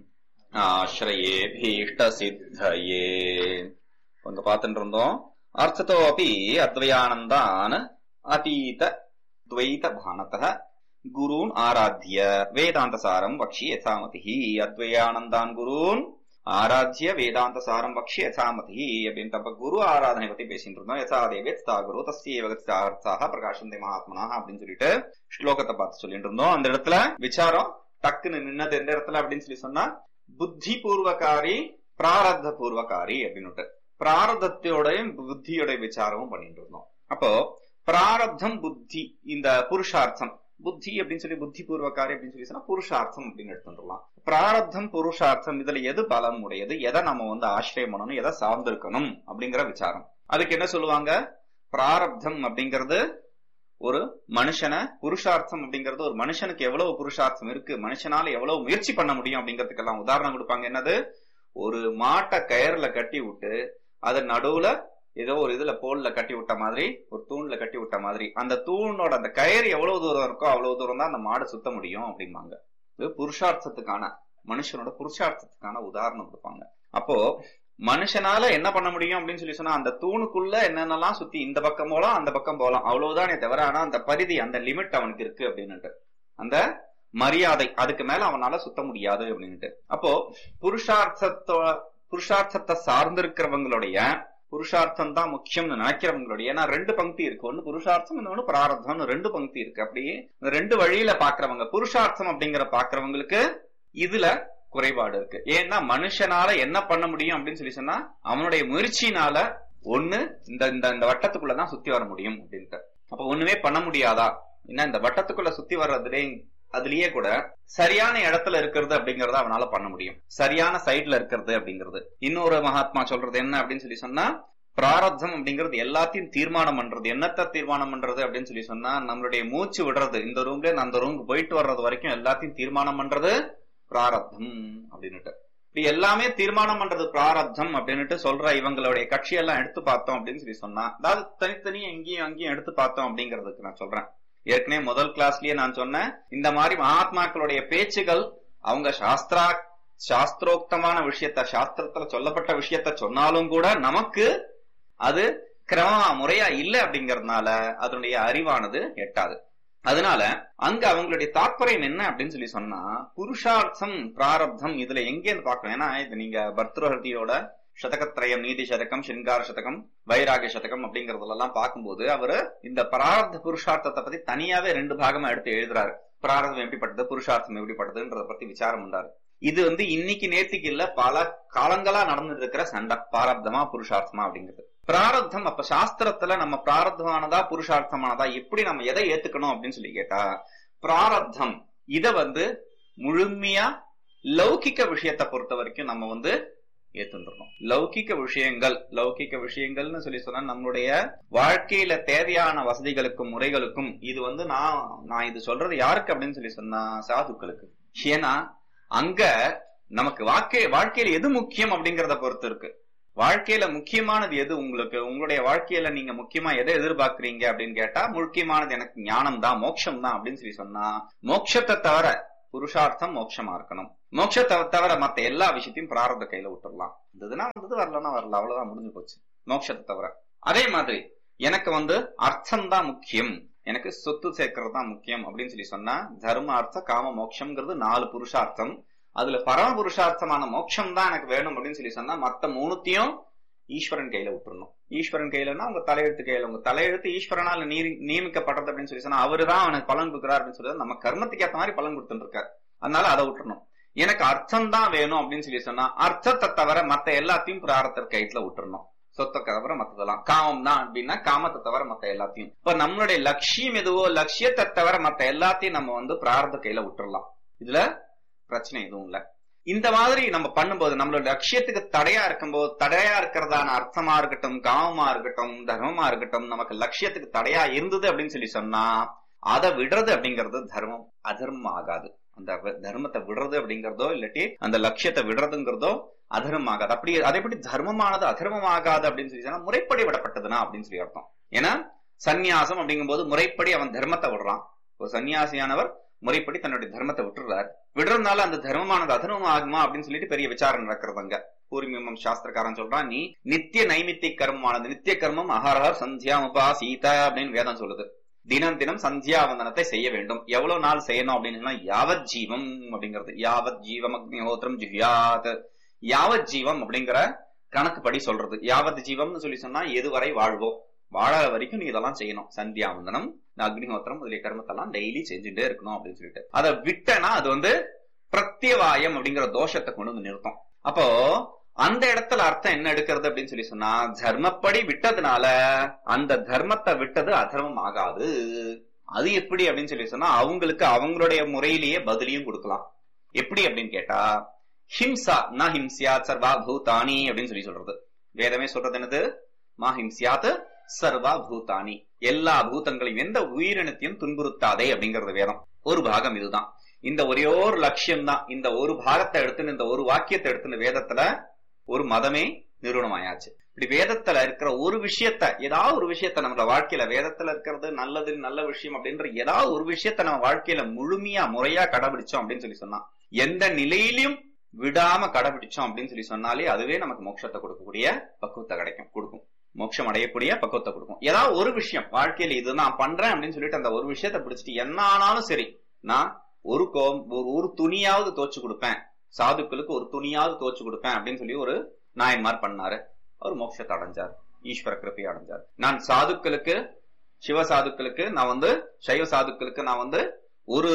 ஆசிரயேபீஷ்டசித்தயே கொஞ்சம் பார்த்துட்டு இருந்தோம் அர்த்தத்தோ அப்படி அத்வயானந்தான் அதீத துவைத பானத குருன் ஆராத்திய வேதாந்த சாரம் வக்ஷி யசாமதி அத்வயானந்தான் குருன் ஆராத்திய வேதாந்த சாரம் வக்ஷி யசாமதி அப்படின்றப்ப குரு ஆராதனை பத்தி பேசிட்டு இருந்தோம் யசா தேவே தா குரு தஸ்ய அர்த்தாக பிரகாசந்தே மகாத்மனா அப்படின்னு சொல்லிட்டு ஸ்லோகத்தை பார்த்து சொல்லிட்டு இருந்தோம் அந்த இடத்துல விசாரம் டக்குன்னு நின்னது எந்த இடத்துல அப்படின்னு சொல்லி சொன்னா புத்தி பூர்வகாரி பிராரத்த பூர்வகாரி அப்படின்னு பிராரதத்தோடையும் புத்தியோட விசாரமும் பண்ணிட்டு இருந்தோம் அப்போ பிராரப்தம் புத்தி இந்த புருஷார்த்தம் புத்தி அப்படின்னு சொல்லி புத்தி பூர்வகாரி அப்படின்னு சொல்லி சொன்னா புருஷார்த்தம் அப்படின்னு எடுத்துடலாம் பிராரப்தம் புருஷார்த்தம் இதுல எது பலம் உடையது எதை நம்ம வந்து ஆசிரியம் பண்ணணும் எதை சார்ந்திருக்கணும் அப்படிங்கிற விசாரம் அதுக்கு என்ன சொல்லுவாங்க பிராரப்தம் அப்படிங்கிறது ஒரு மனுஷனை புருஷார்த்தம் அப்படிங்கிறது ஒரு மனுஷனுக்கு எவ்வளவு புருஷார்த்தம் இருக்கு மனுஷனால எவ்வளவு முயற்சி பண்ண முடியும் அப்படிங்கிறதுக்கெல்லாம் உதாரணம் கொடுப்பாங்க என்னது ஒரு மாட்டை கயர்ல கட்டி விட்டு அது நடுவுல ஏதோ ஒரு இதுல போல்ல கட்டி விட்ட மாதிரி ஒரு தூண்ல கட்டி விட்ட மாதிரி அந்த தூணோட அந்த கயிறு எவ்வளவு தூரம் இருக்கோ அவ்வளவு தூரம் தான் அந்த மாடு சுத்த முடியும் அப்படிம்பாங்க இது புருஷார்த்தத்துக்கான மனுஷனோட புருஷார்த்தத்துக்கான உதாரணம் கொடுப்பாங்க அப்போ மனுஷனால என்ன பண்ண முடியும் அப்படின்னு சொல்லி சொன்னா அந்த தூணுக்குள்ள என்னென்னலாம் சுத்தி இந்த பக்கம் போலாம் அந்த பக்கம் போலாம் அவ்வளவுதானே தவிர ஆனா அந்த பரிதி அந்த லிமிட் அவனுக்கு இருக்கு அப்படின்னுட்டு அந்த மரியாதை அதுக்கு மேல அவனால சுத்த முடியாது அப்படின்னுட்டு அப்போ புருஷார்த்தத்தோ புருஷார்த்தத்தை சார்ந்திருக்கிறவங்களுடைய புருஷார்த்தம் தான் முக்கியம்னு நினைக்கிறவங்களுடைய ஏன்னா ரெண்டு பங்கி இருக்கு ஒன்னு புருஷார்த்தம் இன்னொன்னு பிராரத்தம்னு ரெண்டு பங்கி இருக்கு அப்படியே இந்த ரெண்டு வழியில பாக்குறவங்க புருஷார்த்தம் அப்படிங்கிற பாக்குறவங்களுக்கு இதுல குறைபாடு இருக்கு ஏன்னா மனுஷனால என்ன பண்ண முடியும் அப்படின்னு சொல்லி சொன்னா அவனுடைய முயற்சியினால ஒண்ணு இந்த இந்த இந்த வட்டத்துக்குள்ளதான் சுத்தி வர முடியும் அப்படின்ட்டு அப்ப ஒண்ணுமே பண்ண முடியாதா என்ன இந்த வட்டத்துக்குள்ள சுத்தி வர்றதுலே அதுலயே கூட சரியான இடத்துல இருக்கிறது அப்படிங்கறத அவனால பண்ண முடியும் சரியான சைட்ல இருக்கிறது அப்படிங்கிறது இன்னொரு மகாத்மா சொல்றது என்ன அப்படின்னு சொல்லி சொன்னா பிராரப்தம் அப்படிங்கிறது எல்லாத்தையும் தீர்மானம் பண்றது என்னத்த தீர்மானம் பண்றது அப்படின்னு சொல்லி சொன்னா நம்மளுடைய மூச்சு விடுறது இந்த ரூம்ல இருந்து அந்த ரூமுக்கு போயிட்டு வர்றது வரைக்கும் எல்லாத்தையும் தீர்மானம் பண்றது பிராரப்தம் அப்படின்னுட்டு இப்படி எல்லாமே தீர்மானம் பண்றது பிராரப்தம் அப்படின்னுட்டு சொல்ற இவங்களுடைய கட்சி எல்லாம் எடுத்து பார்த்தோம் அப்படின்னு சொல்லி சொன்னா அதாவது தனித்தனியா எங்கேயும் அங்கேயும் எடுத்து பார்த்தோம் அப்படிங்கிறதுக்கு நான் சொல்றேன் ஏற்கனவே முதல் கிளாஸ்லயே நான் சொன்னேன் இந்த மாதிரி மகாத்மாக்களுடைய பேச்சுகள் அவங்க சாஸ்திரா சாஸ்திரோக்தமான விஷயத்த சாஸ்திரத்துல சொல்லப்பட்ட விஷயத்த சொன்னாலும் கூட நமக்கு அது கிரமமா முறையா இல்ல அப்படிங்கறதுனால அதனுடைய அறிவானது எட்டாது அதனால அங்க அவங்களுடைய தாற்பயம் என்ன அப்படின்னு சொல்லி சொன்னா புருஷார்த்தம் பிராரப்தம் இதுல எங்கேருந்து பாக்கணும் ஏன்னா இது நீங்க பர்தஹர்தியோட சதகத்ரயம் நீதி சதகம் சிங்கார சதகம் வைராகிய சதகம் அப்படிங்கறதுல எல்லாம் பார்க்கும்போது அவரு இந்த பிராரப்த புருஷார்த்தத்தை பத்தி தனியாவே ரெண்டு பாகமா எடுத்து எழுதுறாரு பிராரதம் எப்படிப்பட்டது புருஷார்த்தம் எப்படிப்பட்டதுன்றத பத்தி விசாரம் பண்றாரு இது வந்து இன்னைக்கு நேர்த்திக்கு இல்ல பல காலங்களா நடந்துட்டு இருக்கிற சண்டை பிராரப்தமா புருஷார்த்தமா அப்படிங்கிறது பிராரப்தம் அப்ப சாஸ்திரத்துல நம்ம பிராரப்தமானதா புருஷார்த்தமானதா எப்படி நம்ம எதை ஏத்துக்கணும் அப்படின்னு சொல்லி கேட்டா பிராரப்தம் இத வந்து முழுமையா லௌகிக்க விஷயத்தை பொறுத்த வரைக்கும் நம்ம வந்து ஏத்துன்றோம் லௌகிக்க விஷயங்கள் லௌகிக்க விஷயங்கள்னு சொல்லி சொன்னா நம்மளுடைய வாழ்க்கையில தேவையான வசதிகளுக்கும் முறைகளுக்கும் இது வந்து நான் நான் இது சொல்றது யாருக்கு அப்படின்னு சொல்லி சொன்னா சாதுக்களுக்கு ஏன்னா அங்க நமக்கு வாழ்க்கை வாழ்க்கையில எது முக்கியம் அப்படிங்கறத பொறுத்து இருக்கு வாழ்க்கையில முக்கியமானது எது உங்களுக்கு உங்களுடைய வாழ்க்கையில நீங்க முக்கியமா எதை எதிர்பார்க்கறீங்க அப்படின்னு கேட்டா முக்கியமானது எனக்கு ஞானம் தான் மோட்சம் தான் அப்படின்னு சொல்லி சொன்னா மோட்சத்தை தவிர புருஷார்த்தம் மோட்சமா இருக்கணும் மோட்சத்தை தவிர மத்த எல்லா விஷயத்தையும் பிராரத கையில விட்டுறலாம் இருந்ததுன்னா வந்தது வரலன்னா வரல அவ்வளவுதான் முடிஞ்சு போச்சு மோட்சத்தை தவிர அதே மாதிரி எனக்கு வந்து அர்த்தம் தான் முக்கியம் எனக்கு சொத்து சேர்க்கறது தான் முக்கியம் அப்படின்னு சொல்லி சொன்னா தர்ம அர்த்த காம மோட்சம்ங்கிறது நாலு புருஷார்த்தம் அதுல பரம புருஷார்த்தமான மோட்சம் தான் எனக்கு வேணும் அப்படின்னு சொல்லி சொன்னா மத்த மூணுத்தையும் ஈஸ்வரன் கையில விட்டுறணும் ஈஸ்வரன் கையிலன்னா உங்க தலையெழுத்து கையில உங்க தலையெழுத்து ஈஸ்வரனால நீ நியமிக்கப்பட்டது அப்படின்னு சொல்லி சொன்னா அவரு தான் அவனுக்கு பலன் கொடுக்குறாரு அப்படின்னு சொல்லி நம்ம கர்மத்துக்கு ஏத்த மாதிரி பலன் கொடுத்துட்டு இருக்காரு அதனால அதை விட்டுறணும் எனக்கு அர்த்தம் தான் வேணும் அப்படின்னு சொல்லி சொன்னா அர்த்தத்தை தவிர மத்த எல்லாத்தையும் பிராரத்தர் கைத்துல விட்டுறணும் சொத்தை தவிர மத்ததெல்லாம் காமம் தான் அப்படின்னா காமத்தை தவிர மத்த எல்லாத்தையும் இப்ப நம்மளுடைய லட்சியம் எதுவோ லட்சியத்தை தவிர மத்த எல்லாத்தையும் நம்ம வந்து பிரார்த்த கையில விட்டுறலாம் இதுல பிரச்சனை எதுவும் இல்ல இந்த மாதிரி நம்ம பண்ணும்போது நம்மளோட லட்சியத்துக்கு தடையா இருக்கும்போது தடையா இருக்கிறதான அர்த்தமா இருக்கட்டும் காமமா இருக்கட்டும் தர்மமா இருக்கட்டும் நமக்கு லட்சியத்துக்கு தடையா இருந்தது அப்படின்னு சொல்லி சொன்னா அதை விடுறது அப்படிங்கிறது தர்மம் அதர்மம் ஆகாது அந்த தர்மத்தை விடுறது அப்படிங்கறதோ இல்லாட்டி அந்த லட்சியத்தை விடுறதுங்கிறதோ அதர்மம் ஆகாது அப்படி அதை எப்படி தர்மமானது அதர்மம் ஆகாது அப்படின்னு சொல்லி சொன்னா முறைப்படி விடப்பட்டதுனா அப்படின்னு சொல்லி அர்த்தம் ஏன்னா சந்நியாசம் அப்படிங்கும்போது முறைப்படி அவன் தர்மத்தை விடுறான் ஒரு சன்னியாசியானவர் முறைப்படி தன்னுடைய தர்மத்தை விட்டுறாரு விடுறதுனால அந்த தர்மமானது அதர்மம் ஆகுமா அப்படின்னு சொல்லிட்டு பெரிய விசாரம் நடக்கிறது அங்க பூர்வீமம் சாஸ்திரக்காரன் சொல்றான் நீ நித்திய நைமித்திய கர்மமானது நித்திய கர்மம் அஹரஹர் சந்தியா உபா சீதா அப்படின்னு வேதம் சொல்லுது தினம் தினம் சந்தியாவந்தனத்தை செய்ய வேண்டும் எவ்வளவு நாள் செய்யணும் அப்படின்னு யாவத் ஜீவம் அப்படிங்கிறது யாவத் ஜீவம் அக்னிஹோத்திரம் ஜிவ்யாத் யாவத் ஜீவம் அப்படிங்கிற கணக்குப்படி சொல்றது யாவத் ஜீவம்னு சொல்லி சொன்னா எதுவரை வாழ்வோம் வாழற வரைக்கும் நீ இதெல்லாம் செய்யணும் சந்தியாவந்தனம் அக்னிஹோத்திரம் முதலிய கர்மத்தெல்லாம் டெய்லி செஞ்சுட்டே இருக்கணும் அப்படின்னு சொல்லிட்டு அதை விட்டனா அது வந்து பிரத்யவாயம் அப்படிங்கிற தோஷத்தை கொண்டு வந்து நிறுத்தும் அப்போ அந்த இடத்துல அர்த்தம் என்ன எடுக்கிறது அப்படின்னு சொல்லி சொன்னா தர்மப்படி விட்டதுனால அந்த தர்மத்தை விட்டது அதர்மம் ஆகாது அது எப்படி அப்படின்னு சொல்லி சொன்னா அவங்களுக்கு அவங்களுடைய முறையிலேயே பதிலையும் கொடுக்கலாம் எப்படி அப்படின்னு கேட்டா ஹிம்சா ந ஹிம்சியாத் சர்வா பூதானி அப்படின்னு சொல்லி சொல்றது வேதமே சொல்றது என்னது மா ஹிம்சியாத் சர்வா பூதானி எல்லா பூதங்களையும் எந்த உயிரினத்தையும் துன்புறுத்தாதே அப்படிங்கறது வேதம் ஒரு பாகம் இதுதான் இந்த ஒரே ஒரு லட்சியம் தான் இந்த ஒரு பாகத்தை எடுத்துன்னு இந்த ஒரு வாக்கியத்தை எடுத்துன்னு வேதத்துல ஒரு மதமே நிறுவனமாயாச்சு இப்படி வேதத்துல இருக்கிற ஒரு விஷயத்த ஏதாவது ஒரு விஷயத்த நம்ம வாழ்க்கையில வேதத்துல இருக்கிறது நல்லது நல்ல விஷயம் அப்படின்ற ஏதாவது ஒரு விஷயத்த நம்ம வாழ்க்கையில முழுமையா முறையா கடைபிடிச்சோம் அப்படின்னு சொல்லி சொன்னா எந்த நிலையிலும் விடாம கடைபிடிச்சோம் அப்படின்னு சொல்லி சொன்னாலே அதுவே நமக்கு மோட்சத்தை கொடுக்கக்கூடிய பக்குவத்தை கிடைக்கும் கொடுக்கும் மோட்சம் அடையக்கூடிய பக்குவத்தை கொடுக்கும் ஏதாவது ஒரு விஷயம் வாழ்க்கையில இது நான் பண்றேன் அப்படின்னு சொல்லிட்டு அந்த ஒரு விஷயத்தை பிடிச்சிட்டு என்ன ஆனாலும் சரி நான் ஒரு கோம் ஒரு ஒரு துணியாவது தோச்சு கொடுப்பேன் சாதுக்களுக்கு ஒரு துணியாவது தோச்சு கொடுப்பேன் அப்படின்னு சொல்லி ஒரு நாயன்மார் பண்ணாரு அவர் மோட்சத்தை அடைஞ்சார் ஈஸ்வர கிருப்பை அடைஞ்சார் நான் சாதுக்களுக்கு சிவ சாதுக்களுக்கு நான் வந்து சைவ சாதுக்களுக்கு நான் வந்து ஒரு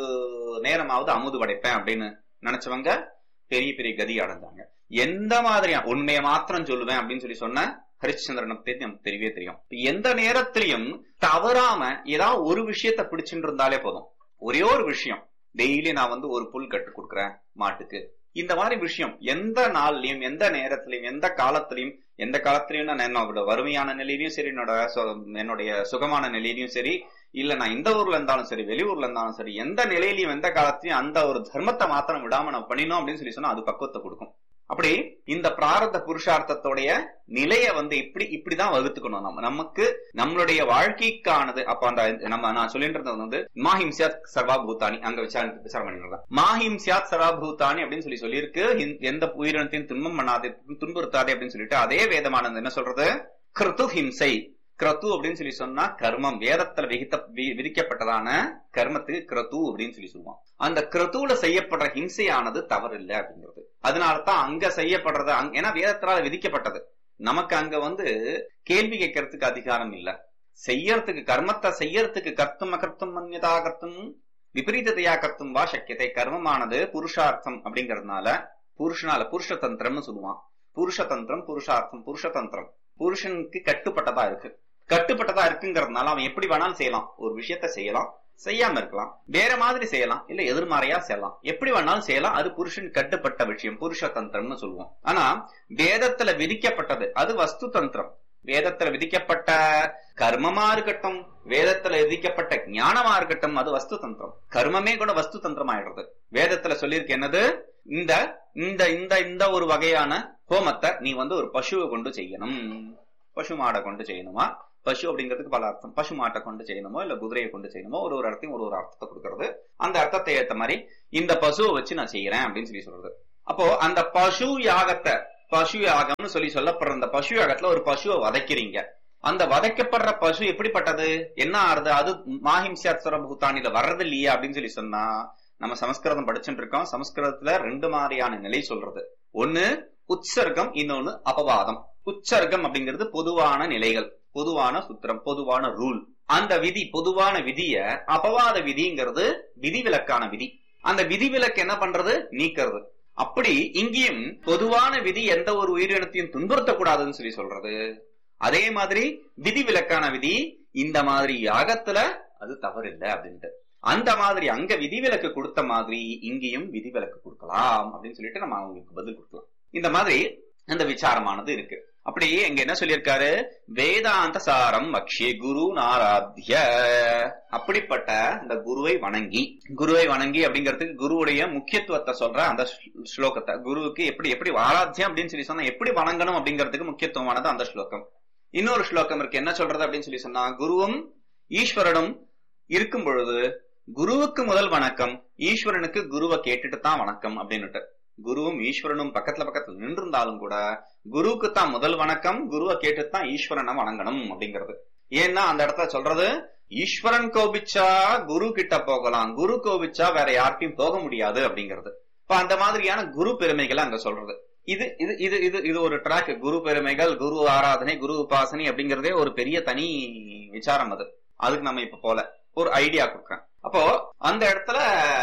நேரமாவது அமுது படைப்பேன் அப்படின்னு நினைச்சவங்க பெரிய பெரிய கதி அடைஞ்சாங்க எந்த மாதிரியா உண்மையை மாத்திரம் சொல்லுவேன் அப்படின்னு சொல்லி சொன்ன ஹரிச்சந்திரனை பத்தி நமக்கு தெரியவே தெரியும் எந்த நேரத்திலையும் தவறாம ஏதாவது ஒரு விஷயத்த பிடிச்சுட்டு இருந்தாலே போதும் ஒரே ஒரு விஷயம் டெய்லி நான் வந்து ஒரு புல் கட்டு கொடுக்குறேன் மாட்டுக்கு இந்த மாதிரி விஷயம் எந்த நாள்லயும் எந்த நேரத்திலையும் எந்த காலத்திலையும் எந்த காலத்திலையும் நான் என்னோட வறுமையான நிலையிலையும் சரி என்னோட என்னுடைய சுகமான நிலையிலையும் சரி இல்ல நான் இந்த ஊர்ல இருந்தாலும் சரி வெளியூர்ல இருந்தாலும் சரி எந்த நிலையிலையும் எந்த காலத்திலையும் அந்த ஒரு தர்மத்தை மாத்திரம் விடாம நான் பண்ணினோம் அப்படின்னு சொல்லி சொன்னா அது பக்குவத்தை கொடுக்கும் அப்படி இந்த பிராரத புருஷார்த்தத்தோடைய நிலைய வந்து இப்படி இப்படிதான் வகுத்துக்கணும் நம்ம நமக்கு நம்மளுடைய வாழ்க்கைக்கானது அப்ப அந்த நம்ம நான் சொல்லிட்டு இருந்தது வந்து மாஹிம்சியாத் சர்வா பூத்தானி அங்க விசாரணை விசாரம் பண்ணிருந்தேன் மாஹிம்சியாத் சர்வா பூத்தானி அப்படின்னு சொல்லி சொல்லியிருக்கு எந்த உயிரினத்தையும் துன்பம் பண்ணாதே துன்புறுத்தாதே அப்படின்னு சொல்லிட்டு அதே வேதமானது என்ன சொல்றது கிருத்து ஹிம்சை கிரத்து அப்படின்னு சொல்லி சொன்னா கர்மம் வேதத்துல விகித்த விதிக்கப்பட்டதான கர்மத்துக்கு கிரத்து அப்படின்னு சொல்லி சொல்லுவான் அந்த கிரத்துவுல செய்யப்படுற ஹிம்சையானது தவறு இல்லை அப்படிங்கிறது அதனாலதான் அங்க செய்யப்படுறது ஏன்னா வேதத்தினால விதிக்கப்பட்டது நமக்கு அங்க வந்து கேள்வி கேட்கறதுக்கு அதிகாரம் இல்ல செய்யறதுக்கு கர்மத்தை செய்யறதுக்கு கர்த்தம் அகர்த்தம் மன்யதா கர்த்தம் விபரீதத்தையா கர்த்தம் வா சக்கியத்தை கர்மமானது புருஷார்த்தம் அப்படிங்கறதுனால புருஷனால புருஷ தந்திரம்னு சொல்லுவான் புருஷ தந்திரம் புருஷார்த்தம் புருஷ தந்திரம் புருஷனுக்கு கட்டுப்பட்டதா இருக்கு கட்டுப்பட்டதா இருக்குங்கிறதுனால அவன் எப்படி வேணாலும் செய்யலாம் ஒரு விஷயத்த செய்யலாம் செய்யாம இருக்கலாம் வேற மாதிரி செய்யலாம் இல்ல எதிர்மறையா செய்யலாம் எப்படி வேணாலும் செய்யலாம் அது புருஷன் கட்டுப்பட்ட விஷயம் புருஷ தந்திரம்னு சொல்லுவோம் ஆனா வேதத்துல விதிக்கப்பட்டது அது வஸ்து தந்திரம் வேதத்துல விதிக்கப்பட்ட கர்மமா இருக்கட்டும் வேதத்துல விதிக்கப்பட்ட ஞானமா இருக்கட்டும் அது வஸ்து தந்திரம் கர்மமே கூட வஸ்து தந்திரம் ஆயிடுறது வேதத்துல சொல்லியிருக்கு என்னது இந்த இந்த இந்த இந்த ஒரு வகையான ஹோமத்தை நீ வந்து ஒரு பசுவை கொண்டு செய்யணும் பசு மாடை கொண்டு செய்யணுமா பசு அப்படிங்கிறதுக்கு பல அர்த்தம் பசு மாட்டை கொண்டு செய்யணுமோ இல்ல குதிரையை கொண்டு செய்யணுமோ ஒரு ஒரு அர்த்தம் ஒரு ஒரு அர்த்தத்தை கொடுக்கறது அந்த அர்த்தத்தை ஏத்த மாதிரி இந்த பசுவை வச்சு நான் செய்யறேன் அப்படின்னு சொல்லி சொல்றது அப்போ அந்த பசு யாகத்தை பசு யாகம்னு சொல்லி சொல்லப்படுற அந்த பசு யாகத்துல ஒரு பசுவை வதைக்கிறீங்க அந்த வதைக்கப்படுற பசு எப்படிப்பட்டது என்ன ஆறுது அது மாஹிம்சியாத்வர பூத்தானில வர்றது இல்லையா அப்படின்னு சொல்லி சொன்னா நம்ம சமஸ்கிருதம் படிச்சுட்டு இருக்கோம் சமஸ்கிருதத்துல ரெண்டு மாதிரியான நிலை சொல்றது ஒண்ணு உற்சர்க்கம் இன்னொன்னு அபவாதம் உற்சர்க்கம் அப்படிங்கிறது பொதுவான நிலைகள் பொதுவான சுத்திரம் பொதுவான ரூல் அந்த விதி பொதுவான விதிய அபவாத விதிங்கிறது விதிவிலக்கான விதி அந்த விதிவிலக்கு என்ன பண்றது நீக்கிறது அப்படி இங்கேயும் பொதுவான விதி எந்த ஒரு உயிரினத்தையும் துன்புறுத்தக்கூடாதுன்னு சொல்லி சொல்றது அதே மாதிரி விதிவிலக்கான விதி இந்த மாதிரி யாகத்துல அது தவறு இல்லை அப்படின்ட்டு அந்த மாதிரி அங்க விதிவிலக்கு கொடுத்த மாதிரி இங்கேயும் விதிவிலக்கு கொடுக்கலாம் அப்படின்னு சொல்லிட்டு நம்ம அவங்களுக்கு பதில் கொடுக்கலாம் இந்த மாதிரி அந்த விசாரமானது இருக்கு அப்படி இங்க என்ன சொல்லியிருக்காரு வேதாந்த சாரம் வக்ஷே குரு நாராத்திய அப்படிப்பட்ட இந்த குருவை வணங்கி குருவை வணங்கி அப்படிங்கிறதுக்கு குருவுடைய முக்கியத்துவத்தை சொல்ற அந்த ஸ்லோகத்தை குருவுக்கு எப்படி எப்படி ஆராத்தியம் அப்படின்னு சொல்லி சொன்னா எப்படி வணங்கணும் அப்படிங்கிறதுக்கு முக்கியத்துவமானது அந்த ஸ்லோகம் இன்னொரு ஸ்லோகம் இருக்கு என்ன சொல்றது அப்படின்னு சொல்லி சொன்னா குருவும் ஈஸ்வரனும் இருக்கும் பொழுது குருவுக்கு முதல் வணக்கம் ஈஸ்வரனுக்கு குருவை கேட்டுட்டு தான் வணக்கம் அப்படின்னுட்டு குருவும் ஈஸ்வரனும் பக்கத்துல பக்கத்துல நின்றிருந்தாலும் கூட குருவுக்கு தான் முதல் வணக்கம் குருவை கேட்டு தான் ஈஸ்வரனை வணங்கணும் அப்படிங்கிறது ஏன்னா அந்த இடத்துல சொல்றது ஈஸ்வரன் கோபிச்சா குரு கிட்ட போகலாம் குரு கோபிச்சா வேற யார்கிட்டயும் போக முடியாது அப்படிங்கிறது இப்ப அந்த மாதிரியான குரு பெருமைகளை அங்க சொல்றது இது இது இது இது இது ஒரு ட்ராக் குரு பெருமைகள் குரு ஆராதனை குரு உபாசனை அப்படிங்கறதே ஒரு பெரிய தனி விசாரம் அது அதுக்கு நம்ம இப்ப போல ஒரு ஐடியா கொடுக்கறேன் அப்போ அந்த இடத்துல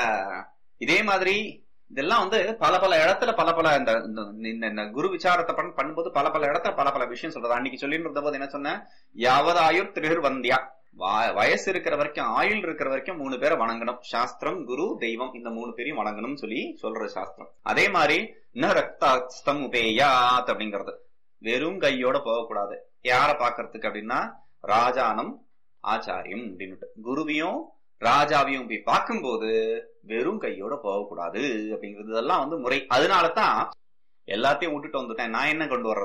இதே மாதிரி இதெல்லாம் வந்து பல பல இடத்துல பல பல இந்த இந்த குரு விசாரத்தை பண்ண பண்ணும்போது பல பல இடத்துல பல பல விஷயம் சொல்றது அன்னைக்கு சொல்லிட்டு இருந்த போது என்ன சொன்னேன் யாவதாயுர் திருகிர் வந்தியா வயசு இருக்கிற வரைக்கும் ஆயுள் இருக்கிற வரைக்கும் மூணு பேரை வணங்கணும் சாஸ்திரம் குரு தெய்வம் இந்த மூணு பேரையும் வணங்கணும்னு சொல்லி சொல்றது சாஸ்திரம் அதே மாதிரி ந ரக்தஸ்தம் உபேயாத் அப்படிங்கிறது வெறும் கையோட போகக்கூடாது யார பாக்குறதுக்கு அப்படின்னா ராஜானம் ஆச்சாரியம் அப்படின்னுட்டு குருவியும் ராஜாவையும் போய் பார்க்கும்போது வெறும் கையோட போகக்கூடாது அப்படிங்கிறது இதெல்லாம் வந்து முறை அதனாலதான் எல்லாத்தையும் விட்டுட்டு வந்துட்டேன் நான் என்ன கொண்டு வர்றது